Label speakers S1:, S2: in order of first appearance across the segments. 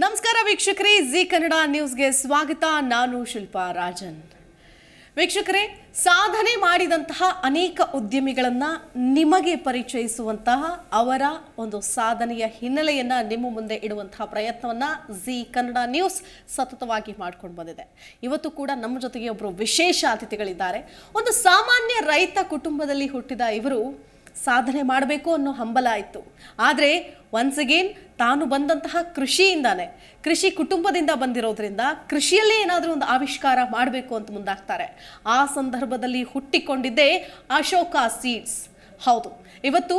S1: ನಮಸ್ಕಾರ ವೀಕ್ಷಕರೇ ಜಿ ಕನ್ನಡ ನ್ಯೂಸ್ಗೆ ಸ್ವಾಗತ ನಾನು ಶಿಲ್ಪಾ ರಾಜನ್ ವೀಕ್ಷಕರೇ ಸಾಧನೆ ಮಾಡಿದಂತಹ ಅನೇಕ ಉದ್ಯಮಿಗಳನ್ನ ನಿಮಗೆ ಪರಿಚಯಿಸುವಂತಹ ಅವರ ಒಂದು ಸಾಧನೆಯ ಹಿನ್ನೆಲೆಯನ್ನ ನಿಮ್ಮ ಮುಂದೆ ಇಡುವಂತಹ ಪ್ರಯತ್ನವನ್ನ ಜಿ ಕನ್ನಡ ನ್ಯೂಸ್ ಸತತವಾಗಿ ಮಾಡ್ಕೊಂಡು ಬಂದಿದೆ ಇವತ್ತು ಕೂಡ ನಮ್ಮ ಜೊತೆಗೆ ಒಬ್ಬರು ವಿಶೇಷ ಅತಿಥಿಗಳಿದ್ದಾರೆ ಒಂದು ಸಾಮಾನ್ಯ ರೈತ ಕುಟುಂಬದಲ್ಲಿ ಹುಟ್ಟಿದ ಇವರು ಸಾಧನೆ ಮಾಡಬೇಕು ಅನ್ನೋ ಹಂಬಲ ಇತ್ತು ಆದರೆ ಒನ್ಸ್ ಅಗೇನ್ ತಾನು ಬಂದಂತಹ ಕೃಷಿಯಿಂದಾನೆ ಕೃಷಿ ಕುಟುಂಬದಿಂದ ಬಂದಿರೋದ್ರಿಂದ ಕೃಷಿಯಲ್ಲೇ ಏನಾದರೂ ಒಂದು ಆವಿಷ್ಕಾರ ಮಾಡಬೇಕು ಅಂತ ಮುಂದಾಗ್ತಾರೆ ಆ ಸಂದರ್ಭದಲ್ಲಿ ಹುಟ್ಟಿಕೊಂಡಿದ್ದೇ ಅಶೋಕ ಸೀಡ್ಸ್ ಹೌದು ಇವತ್ತು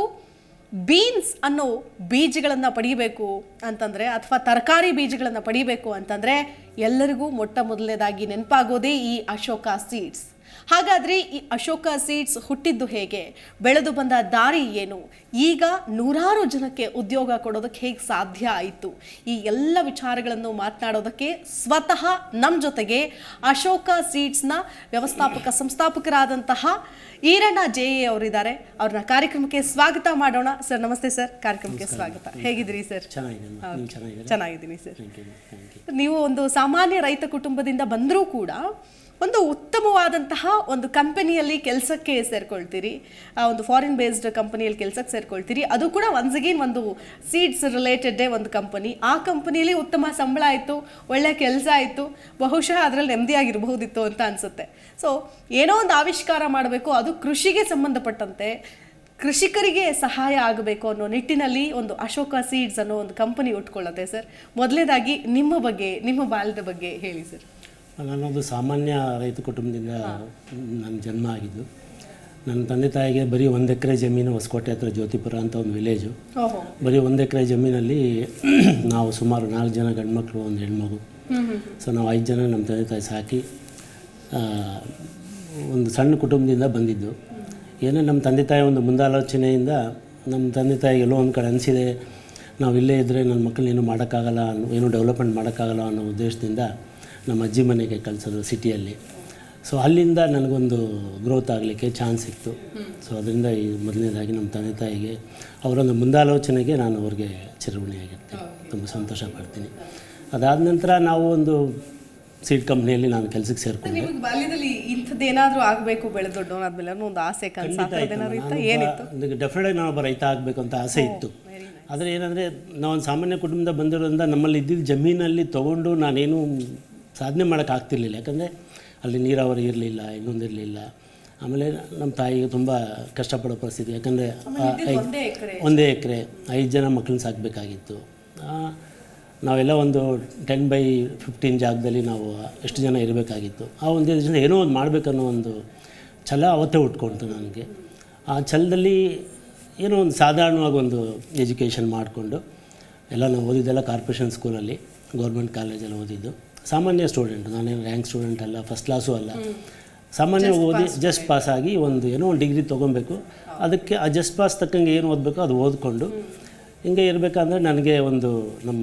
S1: ಬೀನ್ಸ್ ಅನ್ನೋ ಬೀಜಗಳನ್ನು ಪಡಿಬೇಕು ಅಂತಂದರೆ ಅಥವಾ ತರಕಾರಿ ಬೀಜಗಳನ್ನು ಪಡಿಬೇಕು ಅಂತಂದರೆ ಎಲ್ಲರಿಗೂ ಮೊಟ್ಟ ಮೊದಲನೇದಾಗಿ ನೆನಪಾಗೋದೇ ಈ ಅಶೋಕ ಸೀಡ್ಸ್ ಹಾಗಾದ್ರೆ ಈ ಅಶೋಕ ಸೀಡ್ಸ್ ಹುಟ್ಟಿದ್ದು ಹೇಗೆ ಬೆಳೆದು ಬಂದ ದಾರಿ ಏನು ಈಗ ನೂರಾರು ಜನಕ್ಕೆ ಉದ್ಯೋಗ ಕೊಡೋದಕ್ಕೆ ಹೇಗೆ ಸಾಧ್ಯ ಆಯಿತು ಈ ಎಲ್ಲ ವಿಚಾರಗಳನ್ನು ಮಾತನಾಡೋದಕ್ಕೆ ಸ್ವತಃ ನಮ್ಮ ಜೊತೆಗೆ ಅಶೋಕ ಸೀಡ್ಸ್ನ ವ್ಯವಸ್ಥಾಪಕ ಸಂಸ್ಥಾಪಕರಾದಂತಹ ಈರಣ್ಣ ಜೆ ಎ ಅವರಿದ್ದಾರೆ ಅವ್ರನ್ನ ಕಾರ್ಯಕ್ರಮಕ್ಕೆ ಸ್ವಾಗತ ಮಾಡೋಣ ಸರ್ ನಮಸ್ತೆ ಸರ್ ಕಾರ್ಯಕ್ರಮಕ್ಕೆ ಸ್ವಾಗತ ಹೇಗಿದ್ದೀರಿ ಸರ್
S2: ಚೆನ್ನಾಗಿದೆ ನೀವು ಚೆನ್ನಾಗಿದೆ
S1: ಚೆನ್ನಾಗಿದ್ದೀನಿ sir
S2: thank you thank you
S1: ನೀವು ಒಂದು ಸಾಮಾನ್ಯ ರೈತ ಕುಟುಂಬದಿಂದ ಬಂದರೂ ಕೂಡ ಒಂದು ಉತ್ತಮವಾದಂತಹ ಒಂದು ಕಂಪನಿಯಲ್ಲಿ ಕೆಲಸಕ್ಕೆ ಸೇರ್ಕೊಳ್ತೀರಿ ಆ ಒಂದು ಫಾರಿನ್ ಬೇಸ್ಡ್ ಕಂಪನಿಯಲ್ಲಿ ಕೆಲಸಕ್ಕೆ ಸೇರ್ಕೊಳ್ತೀರಿ ಅದು ಕೂಡ ಒನ್ಸ್ ಅಗೇನ್ ಒಂದು ಸೀಡ್ಸ್ ರಿಲೇಟೆಡ್ಡೇ ಒಂದು ಕಂಪನಿ ಆ ಕಂಪನಿಯಲ್ಲಿ ಉತ್ತಮ ಸಂಬಳ ಆಯಿತು ಒಳ್ಳೆ ಕೆಲಸ ಆಯಿತು ಬಹುಶಃ ಅದರಲ್ಲಿ ನೆಮ್ಮದಿಯಾಗಿರಬಹುದಿತ್ತು ಅಂತ ಅನಿಸುತ್ತೆ ಸೊ ಏನೋ ಒಂದು ಆವಿಷ್ಕಾರ ಮಾಡಬೇಕು ಅದು ಕೃಷಿಗೆ ಸಂಬಂಧಪಟ್ಟಂತೆ ಕೃಷಿಕರಿಗೆ ಸಹಾಯ ಆಗಬೇಕು ಅನ್ನೋ ನಿಟ್ಟಿನಲ್ಲಿ ಒಂದು ಅಶೋಕ ಸೀಡ್ಸ್ ಅನ್ನೋ ಒಂದು ಕಂಪನಿ ಉಟ್ಕೊಳ್ಳುತ್ತೆ ಸರ್ ಮೊದಲನೇದಾಗಿ ನಿಮ್ಮ ಬಗ್ಗೆ ನಿಮ್ಮ ಬಾಲ್ಯದ ಬಗ್ಗೆ ಹೇಳಿ ಸರ್
S2: ನಾನೊಂದು ಸಾಮಾನ್ಯ ರೈತ ಕುಟುಂಬದಿಂದ ನನ್ನ ಜನ್ಮ ಆಗಿದ್ದು ನನ್ನ ತಂದೆ ತಾಯಿಗೆ ಬರೀ ಒಂದು ಎಕರೆ ಜಮೀನು ಹೊಸಕೋಟೆ ಹತ್ರ ಜ್ಯೋತಿಪುರ ಅಂತ ಒಂದು ವಿಲೇಜು
S1: ಓಹೋ
S2: ಬರೀ ಒಂದು ಎಕರೆ ಜಮೀನಲ್ಲಿ ನಾವು ಸುಮಾರು ನಾಲ್ಕು ಜನ ಗಂಡ್ಮಕ್ಳು ಒಂದು ಹೆಣ್ಮಗು ಸೊ ನಾವು ಐದು ಜನ ನಮ್ಮ ತಂದೆ ತಾಯಿ ಸಾಕಿ ಆ, ಒಂದು ಸಣ್ಣ ಕುಟುಂಬದಿಂದ ಬಂದಿದ್ದು ಏನೋ ನಮ್ಮ ತಂದೆ ತಾಯಿ ಒಂದು ಮುಂದಾಲೋಚನೆಯಿಂದ ನಮ್ಮ ತಂದೆ ತಾಯಿಗೆ ಎಲ್ಲೋ ಒಂದು ಕಡೆ ಅನಿಸಿದೆ ನಾವು ಇಲ್ಲೇ ಇದ್ದರೆ ನನ್ನ ಮಕ್ಕಳನ್ನ ಏನೂ ಮಾಡೋಕ್ಕಾಗಲ್ಲ ಅನ್ನೋ ಏನೂ ಡೆವಲಪ್ಮೆಂಟ್ ಮಾಡೋಕ್ಕಾಗಲ್ಲ ಅನ್ನೋ ಉದ್ದೇಶದಿಂದ ನಮ್ಮ ಅಜ್ಜಿ ಮನೆಗೆ ಕಳಿಸೋದು ಸಿಟಿಯಲ್ಲಿ ಸೊ ಅಲ್ಲಿಂದ ನನಗೊಂದು ಗ್ರೋತ್ ಆಗಲಿಕ್ಕೆ ಚಾನ್ಸ್ ಸಿಕ್ತು ಸೊ ಅದರಿಂದ ಈ ಮೊದಲನೇದಾಗಿ ನಮ್ಮ ತಂದೆ ತಾಯಿಗೆ ಅವರೊಂದು ಮುಂದಾಲೋಚನೆಗೆ ನಾನು ಅವ್ರಿಗೆ ಚಿರಋಣಿಯಾಗಿರ್ತೀನಿ ತುಂಬ ಸಂತೋಷ ಪಡ್ತೀನಿ ಅದಾದ ನಂತರ ನಾವು ಒಂದು ಸೀಡ್ ಕಂಪ್ನಿಯಲ್ಲಿ ನಾನು ಕೆಲಸಕ್ಕೆ ಸೇರಿಕೊಂಡೆ
S1: ನಿಮಗೆ ಬಾಲ್ಯದಲ್ಲಿ ಇಂಥದ್ದೇನಾದ್ರೂ ಆಗಬೇಕು ಬೆಳೆ ದೊಡ್ಡವನಾದ್ಮೇಲೆ ಅನ್ನೋ ಒಂದು ಆಸೆ ಕನಸು ಆ ಥರದ್ದೇನಾದ್ರು ಇತ್ತ ಏನಿತ್ತು
S2: ಡೆಫಿನೆಟಾಗಿ ನಾನೊಬ್ಬ ರೈತ ಆಗಬೇಕು ಅಂತ ಆಸೆ ಇತ್ತು ಆದರೆ ಏನಂದರೆ ನಾವೊಂದು ಸಾಮಾನ್ಯ ಕುಟುಂಬದಿಂದ ಬಂದಿರೋದ್ರಿಂದ ನಮ್ಮಲ್ಲಿ ಇದ್ದಿದ್ದ ಜಮೀನಲ್ಲಿ ತೊಗೊಂಡು ನಾನೇನು ಸಾಧನೆ ಮಾಡೋಕ್ಕಾಗ್ತಿರ್ಲಿಲ್ಲ ಯಾಕಂದರೆ ಅಲ್ಲಿ ನೀರಾವರಿ ಇರಲಿಲ್ಲ ಇನ್ನೊಂದಿರಲಿಲ್ಲ ಆಮೇಲೆ ನಮ್ಮ ತಾಯಿಗೆ ತುಂಬ ಕಷ್ಟಪಡೋ ಪರಿಸ್ಥಿತಿ ಯಾಕಂದರೆ
S1: ಒಂದೇ ಎಕರೆ
S2: ಒಂದೇ ಎಕರೆ ಐದು ಜನ ಮಕ್ಕಳನ್ನ ಸಾಕಬೇಕಾಗಿತ್ತು ನಾವೆಲ್ಲ ಒಂದು ಟೆನ್ ಬೈ ಫಿಫ್ಟೀನ್ ಜಾಗದಲ್ಲಿ ನಾವು ಎಷ್ಟು ಜನ ಇರಬೇಕಾಗಿತ್ತು ಆ ಒಂದು ಜನ ಏನೋ ಒಂದು ಮಾಡಬೇಕನ್ನೋ ಒಂದು ಛಲ ಅವತ್ತೇ ಉಟ್ಕೊಳ್ತು ನನಗೆ ಆ ಛಲದಲ್ಲಿ ಏನೋ ಒಂದು ಸಾಧಾರಣವಾಗಿ ಒಂದು ಎಜುಕೇಷನ್ ಮಾಡಿಕೊಂಡು ಎಲ್ಲ ನಾವು ಓದಿದ್ದೆಲ್ಲ ಕಾರ್ಪೊರೇಷನ್ ಸ್ಕೂಲಲ್ಲಿ ಗೌರ್ಮೆಂಟ್ ಕಾಲೇಜಲ್ಲಿ ಓದಿದ್ದು ಸಾಮಾನ್ಯ ಸ್ಟೂಡೆಂಟ್ ನಾನೇನು ರ್ಯಾಂಕ್ ಸ್ಟೂಡೆಂಟ್ ಅಲ್ಲ ಫಸ್ಟ್ ಕ್ಲಾಸು ಅಲ್ಲ ಸಾಮಾನ್ಯವಾಗಿ ಓದಿ ಜಸ್ಟ್ ಪಾಸ್ ಆಗಿ ಒಂದು ಏನೋ ಒಂದು ಡಿಗ್ರಿ ತೊಗೊಬೇಕು ಅದಕ್ಕೆ ಆ ಜಸ್ಟ್ ಪಾಸ್ ತಕ್ಕಂಗೆ ಏನು ಓದಬೇಕು ಅದು ಓದ್ಕೊಂಡು ಹಿಂಗೆ ಇರಬೇಕಂದ್ರೆ ನನಗೆ ಒಂದು ನಮ್ಮ